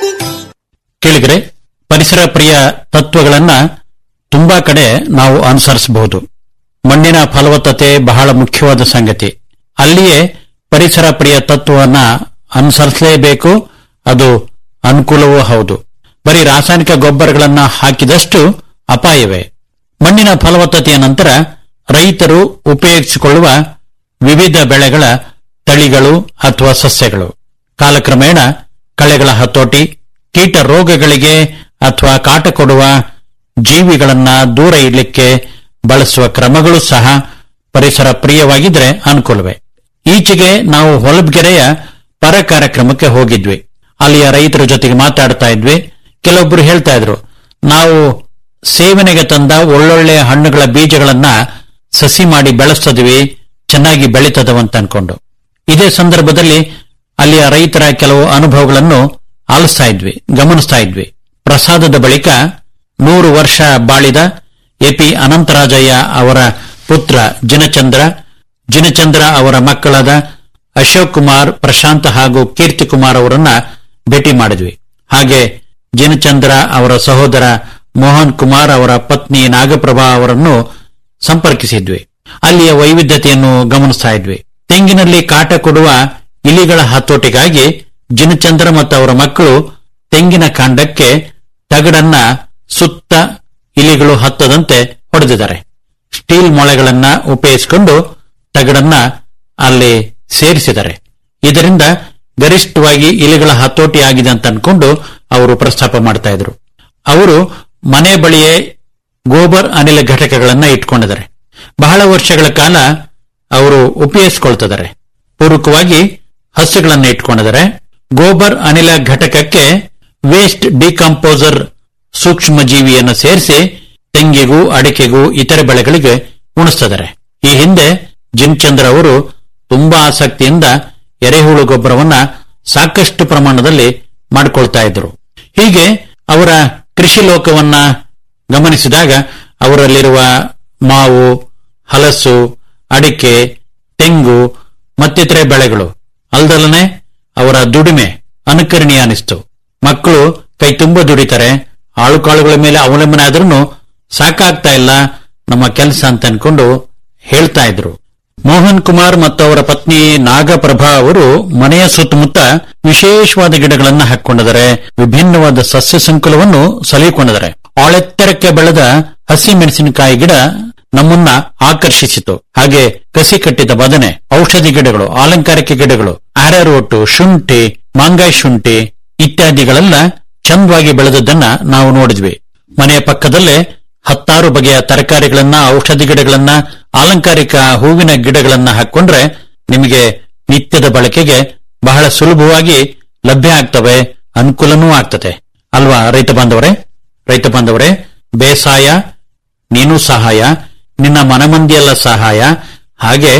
ಕೇಳಿದರೆ ಪರಿಸರ ಪ್ರಿಯ ತತ್ವಗಳನ್ನ ತುಂಬಾ ಕಡೆ ನಾವು ಅನುಸರಿಸಬಹುದು ಮಣ್ಣಿನ ಫಲವತ್ತತೆ ಬಹಳ ಮುಖ್ಯವಾದ ಸಂಗತಿ ಅಲ್ಲಿಯೇ ಪರಿಸರ ಪ್ರಿಯ ತತ್ವವನ್ನ ಅನುಸರಿಸಲೇಬೇಕು ಅದು ಅನುಕೂಲವೂ ಹೌದು ಬರೀ ರಾಸಾಯನಿಕ ಗೊಬ್ಬರಗಳನ್ನ ಹಾಕಿದಷ್ಟು ಅಪಾಯವೇ ಮಣ್ಣಿನ ಫಲವತ್ತತೆಯ ನಂತರ ರೈತರು ಉಪಯೋಗಿಸಿಕೊಳ್ಳುವ ವಿವಿಧ ಬೆಳೆಗಳ ತಳಿಗಳು ಅಥವಾ ಸಸ್ಯಗಳು ಕಾಲಕ್ರಮೇಣ ಕಳೆಗಳ ಹತೋಟಿ ಕೀಟ ರೋಗಗಳಿಗೆ ಅಥವಾ ಕಾಟ ಕೊಡುವ ಜೀವಿಗಳನ್ನ ದೂರ ಇಡಲಿಕ್ಕೆ ಬಳಸುವ ಕ್ರಮಗಳು ಸಹ ಪರಿಸರ ಪ್ರಿಯವಾಗಿದ್ರೆ ಅನುಕೂಲವೇ ಈಚೆಗೆ ನಾವು ಹೊಲಬ್ಗೆರೆಯ ಪರ ಕಾರ್ಯಕ್ರಮಕ್ಕೆ ಹೋಗಿದ್ವಿ ಅಲ್ಲಿಯ ರೈತರ ಜೊತೆಗೆ ಮಾತಾಡ್ತಾ ಇದ್ವಿ ಕೆಲವೊಬ್ರು ಹೇಳ್ತಾ ಇದ್ರು ನಾವು ಸೇವನೆಗೆ ತಂದ ಒಳ್ಳೊಳ್ಳೆ ಹಣ್ಣುಗಳ ಬೀಜಗಳನ್ನ ಸಸಿ ಮಾಡಿ ಬೆಳೆಸ್ತದ್ವಿ ಚೆನ್ನಾಗಿ ಬೆಳೀತದವಂತ ಅನ್ಕೊಂಡು ಇದೇ ಸಂದರ್ಭದಲ್ಲಿ ಅಲ್ಲಿಯ ರೈತರ ಕೆಲವು ಅನುಭವಗಳನ್ನು ಆಲಿಸ್ತಾ ಇದ್ವಿ ಗಮನಿಸ್ತಾ ಇದ್ವಿ ಪ್ರಸಾದದ ಬಳಿಕ ನೂರು ವರ್ಷ ಬಾಳಿದ ಎಪಿ ಅನಂತರಾಜಯ್ಯ ಅವರ ಪುತ್ರ ಜಿನಚಂದ್ರ ಜಿನಚಂದ್ರ ಅವರ ಮಕ್ಕಳಾದ ಅಶೋಕ್ ಕುಮಾರ್ ಪ್ರಶಾಂತ್ ಹಾಗೂ ಕೀರ್ತಿ ಕುಮಾರ್ ಅವರನ್ನ ಭೇಟಿ ಮಾಡಿದ್ವಿ ಹಾಗೆ ಜಿನಚಂದ್ರ ಅವರ ಸಹೋದರ ಮೋಹನ್ ಕುಮಾರ್ ಅವರ ಪತ್ನಿ ನಾಗಪ್ರಭಾ ಅವರನ್ನು ಸಂಪರ್ಕಿಸಿದ್ವಿ ಅಲ್ಲಿಯ ವೈವಿಧ್ಯತೆಯನ್ನು ಗಮನಿಸ್ತಾ ಇದ್ವಿ ತೆಂಗಿನಲ್ಲಿ ಕಾಟ ಕೊಡುವ ಇಲಿಗಳ ಹತೋಟಿಗಾಗಿ ಜಿನಚಂದ್ರ ಮತ್ತು ಅವರ ಮಕ್ಕಳು ತೆಂಗಿನ ಕಾಂಡಕ್ಕೆ ತಗಡನ್ನ ಸುತ್ತ ಇಲಿಗಳು ಹತ್ತದಂತೆ ಹೊಡೆದಿದ್ದಾರೆ ಸ್ಟೀಲ್ ಮೊಳೆಗಳನ್ನ ಉಪಯೋಗಿಸಿಕೊಂಡು ತಗಡನ್ನ ಅಲ್ಲಿ ಸೇರಿಸಿದ್ದಾರೆ ಇದರಿಂದ ಗರಿಷ್ಠವಾಗಿ ಇಲಿಗಳ ಹತೋಟಿ ಆಗಿದೆ ಅಂತ ಅನ್ಕೊಂಡು ಅವರು ಪ್ರಸ್ತಾಪ ಮಾಡ್ತಾ ಇದ್ರು ಅವರು ಮನೆ ಬಳಿಯೇ ಗೋಬರ್ ಅನಿಲ ಘಟಕಗಳನ್ನ ಇಟ್ಕೊಂಡಿದ್ದಾರೆ ಬಹಳ ವರ್ಷಗಳ ಕಾಲ ಅವರು ಉಪಯೋಗಿಸಿಕೊಳ್ತಿದ್ದಾರೆ ಪೂರ್ವಕವಾಗಿ ಹಸುಗಳನ್ನ ಇಟ್ಕೊಂಡಿದ್ದಾರೆ ಗೋಬರ್ ಅನಿಲ ಘಟಕಕ್ಕೆ ವೇಸ್ಟ್ ಡಿಕಂಪೋಸರ್ ಸೂಕ್ಷ್ಮ ಜೀವಿಯನ್ನು ಸೇರಿಸಿ ತೆಂಗಿಗೂ ಅಡಿಕೆಗೂ ಇತರೆ ಬೆಳೆಗಳಿಗೆ ಉಣಿಸ್ತಿದ್ದಾರೆ ಈ ಹಿಂದೆ ಜಿನ್ಚಂದ್ರ ಅವರು ತುಂಬಾ ಆಸಕ್ತಿಯಿಂದ ಎರೆಹುಳು ಗೊಬ್ಬರವನ್ನ ಸಾಕಷ್ಟು ಪ್ರಮಾಣದಲ್ಲಿ ಮಾಡಿಕೊಳ್ತಾ ಇದ್ರು ಹೀಗೆ ಅವರ ಕೃಷಿ ಲೋಕವನ್ನ ಗಮನಿಸಿದಾಗ ಅವರಲ್ಲಿರುವ ಮಾವು ಹಲಸು ಅಡಿಕೆ ತೆಂಗು ಮತ್ತಿತರೆ ಬೆಳೆಗಳು ಅಲ್ದಲ್ಲನೆ ಅವರ ದುಡಿಮೆ ಅನುಕರಣೀಯ ಅನಿಸ್ತು ಮಕ್ಕಳು ಕೈ ತುಂಬ ದುಡಿತಾರೆ ಆಳುಕಾಳುಗಳ ಮೇಲೆ ಅವಲಂಬನೆ ಆದ್ರೂ ಸಾಕಾಗ್ತಾ ಇಲ್ಲ ನಮ್ಮ ಕೆಲಸ ಅಂತ ಅನ್ಕೊಂಡು ಹೇಳ್ತಾ ಇದ್ರು ಮೋಹನ್ ಕುಮಾರ್ ಮತ್ತು ಅವರ ಪತ್ನಿ ನಾಗಪ್ರಭಾ ಅವರು ಮನೆಯ ಸುತ್ತಮುತ್ತ ವಿಶೇಷವಾದ ಗಿಡಗಳನ್ನ ಹಾಕೊಂಡಿದ್ದಾರೆ ವಿಭಿನ್ನವಾದ ಸಸ್ಯ ಸಂಕುಲವನ್ನು ಸಲಹಿಕೊಂಡಿದ್ದಾರೆ ಆಳೆತ್ತರಕ್ಕೆ ಬೆಳೆದ ಹಸಿ ಮೆಣಸಿನಕಾಯಿ ಗಿಡ ನಮ್ಮನ್ನ ಆಕರ್ಷಿಸಿತು ಹಾಗೆ ಕಸಿ ಕಟ್ಟಿದ ಬದನೆ ಔಷಧಿ ಗಿಡಗಳು ಅಲಂಕಾರಿಕ ಗಿಡಗಳು ಆರಾರೋಟು ಶುಂಠಿ ಮಾಂಗಾಯಿ ಶುಂಠಿ ಇತ್ಯಾದಿಗಳೆಲ್ಲ ಚಂದವಾಗಿ ಬೆಳೆದದ್ದನ್ನ ನಾವು ನೋಡಿದ್ವಿ ಮನೆಯ ಪಕ್ಕದಲ್ಲೇ ಹತ್ತಾರು ಬಗೆಯ ತರಕಾರಿಗಳನ್ನ ಔಷಧಿ ಗಿಡಗಳನ್ನ ಅಲಂಕಾರಿಕ ಹೂವಿನ ಗಿಡಗಳನ್ನ ಹಾಕೊಂಡ್ರೆ ನಿಮಗೆ ನಿತ್ಯದ ಬಳಕೆಗೆ ಬಹಳ ಸುಲಭವಾಗಿ ಲಭ್ಯ ಆಗ್ತವೆ ಅನುಕೂಲನೂ ಆಗ್ತದೆ ಅಲ್ವಾ ರೈತ ಬಾಂಧವರೇ ರೈತ ಬಾಂಧವರೇ ಬೇಸಾಯ ನೀನು ಸಹಾಯ ನಿನ್ನ ಮನಮಂದಿಯೆಲ್ಲ ಸಹಾಯ ಹಾಗೆ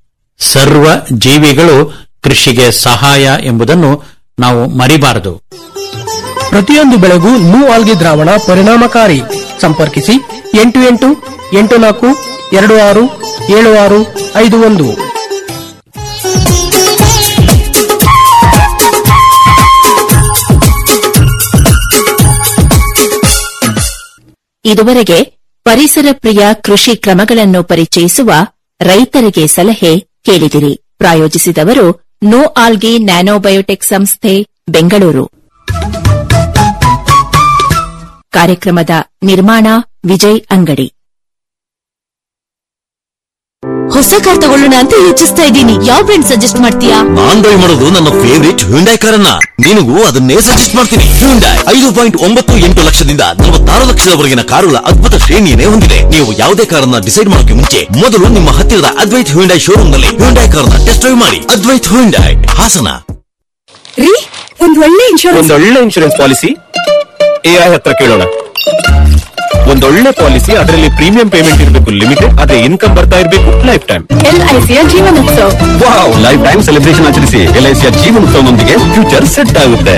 ಸರ್ವ ಜೀವಿಗಳು ಕೃಷಿಗೆ ಸಹಾಯ ಎಂಬುದನ್ನು ನಾವು ಮರಿಬಾರದು ಪ್ರತಿಯೊಂದು ಬೆಳೆಗೂ ನ್ಯೂ ಆಲ್ಗೆ ದ್ರಾವಣ ಪರಿಣಾಮಕಾರಿ ಸಂಪರ್ಕಿಸಿ ಎಂಟು ಎಂಟು ಎಂಟು ನಾಲ್ಕು ಎರಡು ಆರು ಏಳು ಆರು ಐದು ಒಂದು ಇದುವರೆಗೆ ಪರಿಸರ ಪ್ರಿಯ ಕೃಷಿ ಕ್ರಮಗಳನ್ನು ಪರಿಚಯಿಸುವ ರೈತರಿಗೆ ಸಲಹೆ ಕೇಳಿದಿರಿ ಪ್ರಾಯೋಜಿಸಿದವರು ನೋ ಆಲ್ಗಿ ನ್ಯಾನೋಬಯೋಟೆಕ್ ಸಂಸ್ಥೆ ಬೆಂಗಳೂರು ಕಾರ್ಯಕ್ರಮದ ನಿರ್ಮಾಣ ವಿಜಯ್ ಅಂಗಡಿ ಹೊಸ ಕಾರ್ ತಗೊಳ್ಳೋಣ ಅಂತ ಯೋಚಿಸ್ತಾ ಇದ್ದೀನಿ ಯಾವ ಬ್ರ್ಯಾಂಡ್ ಸಜೆಸ್ಟ್ ಮಾಡ್ತೀಯಾ ನಾನ್ ಬೈ ಮಾಡೋದು ನನ್ನ ಫೇವರಿಟ್ ಹ್ಯುಂಡೈ ಕಾರನ್ನ ನಿನಗೂ ಅದನ್ನೇ ಸಜೆಸ್ಟ್ ಮಾಡ್ತೀನಿ ಹ್ಯುಂಡೈ ಐದು ಪಾಯಿಂಟ್ ಒಂಬತ್ತು ಎಂಟು ಲಕ್ಷದಿಂದ ನಲವತ್ತಾರು ಲಕ್ಷದವರೆಗಿನ ಕಾರುಗಳ ಅದ್ಭುತ ಶ್ರೇಣಿಯನ್ನೇ ಹೊಂದಿದೆ ನೀವು ಯಾವುದೇ ಕಾರನ್ನ ಡಿಸೈಡ್ ಮಾಡೋಕೆ ಮುಂಚೆ ಮೊದಲು ನಿಮ್ಮ ಹತ್ತಿರದ ಅದ್ವೈತ್ ಹ್ಯುಂಡೈ ಶೋರೂಮ್ ನಲ್ಲಿ ಹ್ಯುಂಡೈ ಕಾರನ್ನ ಟೆಸ್ಟ್ ಡ್ರೈವ್ ಮಾಡಿ ಅದ್ವೈತ್ ಹ್ಯುಂಡೈ ಹಾಸನ ರೀ ಒಂದ್ ಒಳ್ಳೆ ಇನ್ಶೂರೆನ್ಸ್ ಒಂದೊಳ್ಳೆ ಇನ್ಶೂರೆನ್ಸ್ ಪಾಲಿಸಿ ಎಐ ಹತ್ರ ಕೇಳೋಣ ಒಂದೊಳ್ಳೆ ಪಾಲಿಸಿ ಅದರಲ್ಲಿ ಪ್ರೀಮಿಯಂ ಪೇಮೆಂಟ್ ಇರಬೇಕು ಲಿಮಿಟೆಡ್ ಅದೇ ಇನ್ಕಮ್ ಬರ್ತಾ ಇರಬೇಕು ಲೈಫ್ ಟೈಮ್ ಎಲ್ಐಸಿಯ Jeevanotsav wow life time celebration ಆಚರಿಸಿ ಎಲ್ಐಸಿಯ ಜೀವನೋತ್ಸವದೊಂದಿಗೆ ಫ್ಯೂಚರ್ ಸೆಟ್ ಆಗುತ್ತೆ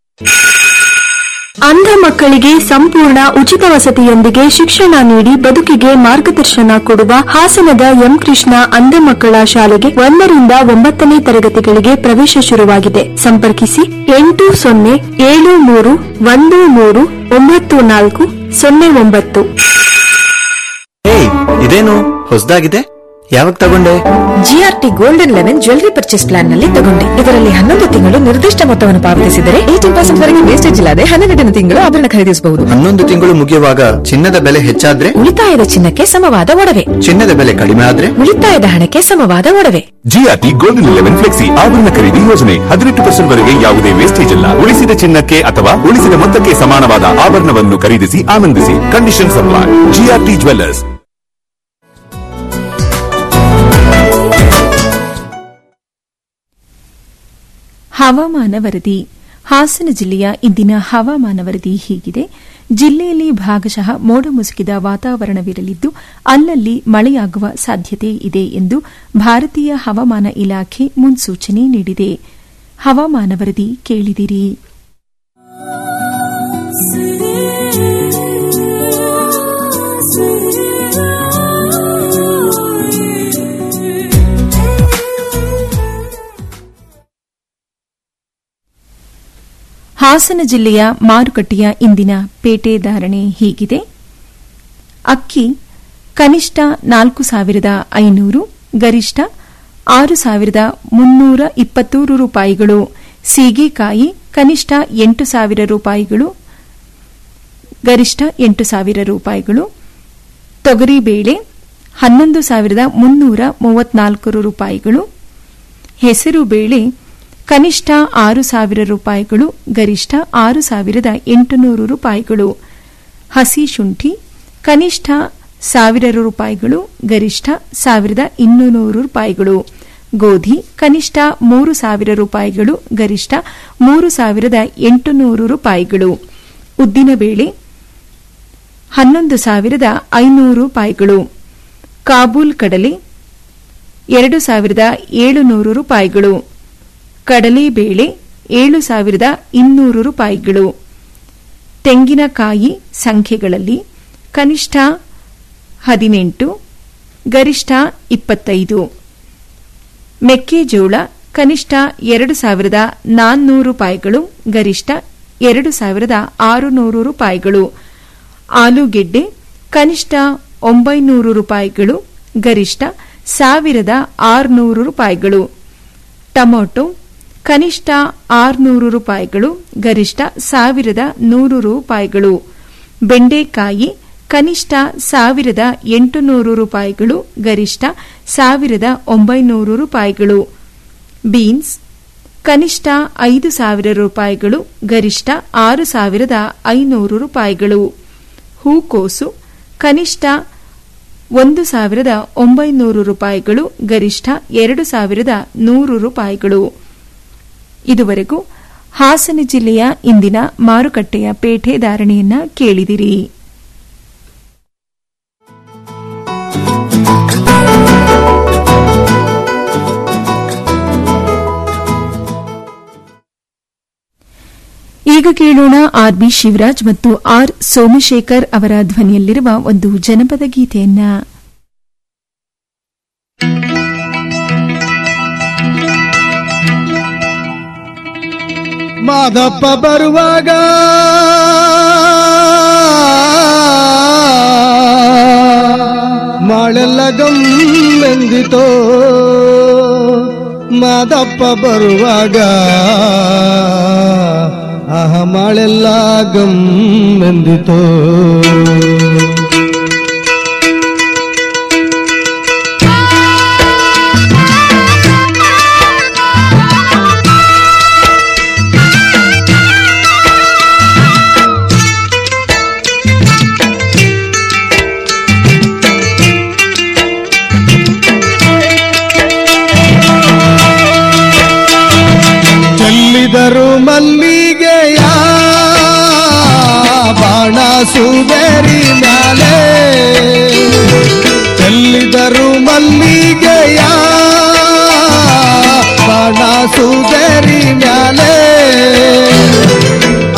ಅಂಧ ಮಕ್ಕಳಿಗೆ ಸಂಪೂರ್ಣ ಉಚಿತ ವಸತಿಯೊಂದಿಗೆ ಶಿಕ್ಷಣ ನೀಡಿ ಬದುಕಿಗೆ ಮಾರ್ಗದರ್ಶನ ಕೊಡುವ ಹಾಸನದ ಎಂ ಕೃಷ್ಣ ಅಂಧ ಮಕ್ಕಳ ಶಾಲೆಗೆ ಒಂದರಿಂದ ಒಂಬತ್ತನೇ ತರಗತಿಗಳಿಗೆ ಪ್ರವೇಶ ಶುರುವಾಗಿದೆ ಸಂಪರ್ಕಿಸಿ ಎಂಟು ಸೊನ್ನೆ ಏಳು ಮೂರು ಒಂದು ಮೂರು ಒಂಬತ್ತು ನಾಲ್ಕು ಸೊನ್ನೆ ಒಂಬತ್ತು ಏಯ್ ಇದೇನು ಹೊಸದಾಗಿದೆ ಯಾವಾಗ ತಗೊಂಡೆ GRT golden eleven jewellery purchase plan ನಲ್ಲಿ ತಗೊಂಡೆ ಇದರಲ್ಲಿ ಹನ್ನೊಂದು ತಿಂಗಳು ನಿರ್ದಿಷ್ಟ ಮೊತ್ತವನ್ನು ಪಾವತಿಸಿದರೆ ಏಟೀನ್ ಪರ್ಸೆಂಟ್ ವರೆಗೆ ವೇಸ್ಟೇಜ್ ಇಲ್ಲದೆ ಹನ್ನೆರಡನೇ ತಿಂಗಳು ಆಭರಣ ಖರೀದಿಸಬಹುದು ಹನ್ನೊಂದು ತಿಂಗಳು ಮುಗಿಯುವಾಗ ಚಿನ್ನದ ಬೆಲೆ ಹೆಚ್ಚಾದ್ರೆ ಉಳಿತಾಯದ ಚಿನ್ನಕ್ಕೆ ಸಮವಾದ ಒಡವೆ ಚಿನ್ನದ ಬೆಲೆ ಕಡಿಮೆ ಆದ್ರೆ ಉಳಿತಾಯದ ಹಣಕ್ಕೆ ಸಮವಾದ ಒಡವೆ ಜಿಆರ್ಟಿ ಗೋಲ್ಡನ್ ಲೆವೆನ್ ಫ್ಲೆಕ್ಸಿ ಆಭರಣ ಖರೀದಿ ಯೋಜನೆ ಹದಿನೆಂಟು ಪರ್ಸೆಂಟ್ ವರೆಗೆ ಯಾವುದೇ ವೇಸ್ಟೇಜ್ ಇಲ್ಲ ಉಳಿಸಿದ ಚಿನ್ನಕ್ಕೆ ಅಥವಾ ಉಳಿಸಿದ ಮೊತ್ತಕ್ಕೆ ಸಮಾನವಾದ ಆಭರಣವನ್ನು ಖರೀದಿಸಿ ಆನಂದಿಸಿ ಕಂಡೀಷನ್ ಸಪ್ಲೈ ಜಿಆರ್ಟಿ ಜ್ವೆಲ್ಲರ್ಸ್ ಹವಾಮಾನ ವರದಿ ಹಾಸನ ಜಿಲ್ಲೆಯ ಇಂದಿನ ಹವಾಮಾನ ವರದಿ ಹೀಗಿದೆ ಜಿಲ್ಲೆಯಲ್ಲಿ ಭಾಗಶಃ ಮೋಡ ಮುಸುಕಿದ ವಾತಾವರಣವಿರಲಿದ್ದು ಅಲ್ಲಲ್ಲಿ ಮಳೆಯಾಗುವ ಸಾಧ್ಯತೆ ಇದೆ ಎಂದು ಭಾರತೀಯ ಹವಾಮಾನ ಇಲಾಖೆ ಮುನ್ಸೂಚನೆ ನೀಡಿದೆ ಹವಾಮಾನ ವರದಿ ಕೇಳಿದಿರಿ ಹಾಸನ ಜಿಲ್ಲೆಯ ಮಾರುಕಟ್ಟೆಯ ಇಂದಿನ ಪೇಟೆ ಧಾರಣೆ ಹೀಗಿದೆ ಅಕ್ಕಿ ಕನಿಷ್ಠ ನಾಲ್ಕು ಸಾವಿರದ ಐನೂರು ಗರಿಷ್ಠ ಆರು ಸಾವಿರದ ಮುನ್ನೂರ ಇಪ್ಪತ್ತೂರು ರೂಪಾಯಿಗಳು ಸೀಗೆಕಾಯಿ ಕನಿಷ್ಠ ಎಂಟು ಸಾವಿರ ರೂಪಾಯಿಗಳು ಗರಿಷ್ಠ ಎಂಟು ಸಾವಿರ ರೂಪಾಯಿಗಳು ತೊಗರಿಬೇಳೆ ಹನ್ನೊಂದು ಸಾವಿರದ ಮುನ್ನೂರ ಮೂವತ್ನಾಲ್ಕು ರೂಪಾಯಿಗಳು ಹೆಸರು ಬೇಳೆ ಕನಿಷ್ಠ ಆರು ಸಾವಿರ ರೂಪಾಯಿಗಳು ಗರಿಷ್ಠ ಆರು ಸಾವಿರದ ಎಂಟುನೂರು ರೂಪಾಯಿಗಳು ಹಸಿ ಶುಂಠಿ ಕನಿಷ್ಠ ಸಾವಿರ ರೂಪಾಯಿಗಳು ಗರಿಷ್ಠ ಸಾವಿರದ ಇನ್ನೂರು ರೂಪಾಯಿಗಳು ಗೋಧಿ ಕನಿಷ್ಠ ಮೂರು ಸಾವಿರ ರೂಪಾಯಿಗಳು ಗರಿಷ್ಠ ಮೂರು ಸಾವಿರದ ಎಂಟುನೂರು ರೂಪಾಯಿಗಳು ಉದ್ದಿನಬೇಳೆ ಹನ್ನೊಂದು ಸಾವಿರದ ಐನೂರು ರೂಪಾಯಿಗಳು ಕಾಬೂಲ್ ಕಡಲೆ ಎರಡು ಸಾವಿರದ ಏಳುನೂರು ರೂಪಾಯಿಗಳು ಕಡಲೆಬೇಳೆ ಏಳು ಸಾವಿರದ ಇನ್ನೂರು ರೂಪಾಯಿಗಳು ತೆಂಗಿನಕಾಯಿ ಸಂಖ್ಯೆಗಳಲ್ಲಿ ಕನಿಷ್ಠ ಹದಿನೆಂಟು ಗರಿಷ್ಠ ಇಪ್ಪತ್ತೈದು ಮೆಕ್ಕೆಜೋಳ ಕನಿಷ್ಠ ಎರಡು ಸಾವಿರದ ನಾನ್ನೂರು ರೂಪಾಯಿಗಳು ಗರಿಷ್ಠ ಎರಡು ಸಾವಿರದ ಆರುನೂರು ರೂಪಾಯಿಗಳು ಆಲೂಗೆಡ್ಡೆ ಕನಿಷ್ಠ ಒಂಬೈನೂರು ರೂಪಾಯಿಗಳು ಗರಿಷ್ಠ ಸಾವಿರದ ಆರುನೂರು ರೂಪಾಯಿಗಳು ಟೊಮೊಟೊ ಕನಿಷ್ಠ ಆರುನೂರು ರೂಪಾಯಿಗಳು ಗರಿಷ್ಠ ಸಾವಿರದ ನೂರು ರೂಪಾಯಿಗಳು ಬೆಂಡೆಕಾಯಿ ಕನಿಷ್ಠ ಸಾವಿರದ ಎಂಟುನೂರು ರೂಪಾಯಿಗಳು ಗರಿಷ್ಠ ಸಾವಿರದ ಒಂಬೈನೂರು ರೂಪಾಯಿಗಳು ಬೀನ್ಸ್ ಕನಿಷ್ಠ ಐದು ಸಾವಿರ ರೂಪಾಯಿಗಳು ಗರಿಷ್ಠ ಆರು ಸಾವಿರದ ಐನೂರು ರೂಪಾಯಿಗಳು ಹೂಕೋಸು ಕನಿಷ್ಠ ಒಂದು ಸಾವಿರದ ಒಂಬೈನೂರು ರೂಪಾಯಿಗಳು ಗರಿಷ್ಠ ಎರಡು ಸಾವಿರದ ನೂರು ರೂಪಾಯಿಗಳು ಇದುವರೆಗೂ ಹಾಸನ ಜಿಲ್ಲೆಯ ಇಂದಿನ ಮಾರುಕಟ್ಟೆಯ ಪೇಟೆ ಧಾರಣೆಯನ್ನ ಕೇಳಿದಿರಿ ಈಗ ಕೇಳೋಣ ಆರ್ ಬಿ ಶಿವರಾಜ್ ಮತ್ತು ಆರ್ ಸೋಮಶೇಖರ್ ಅವರ ಧ್ವನಿಯಲ್ಲಿರುವ ಒಂದು ಜನಪದ ಗೀತೆಯನ್ನ ಮಾದಪ್ಪ ಬರುವಾಗ ಮಾದಪ್ಪ ಬರುವಾಗ ಆಹ ಮಾಳೆಲ್ಲ ಗಮ್ಮೆಂದಿತೋ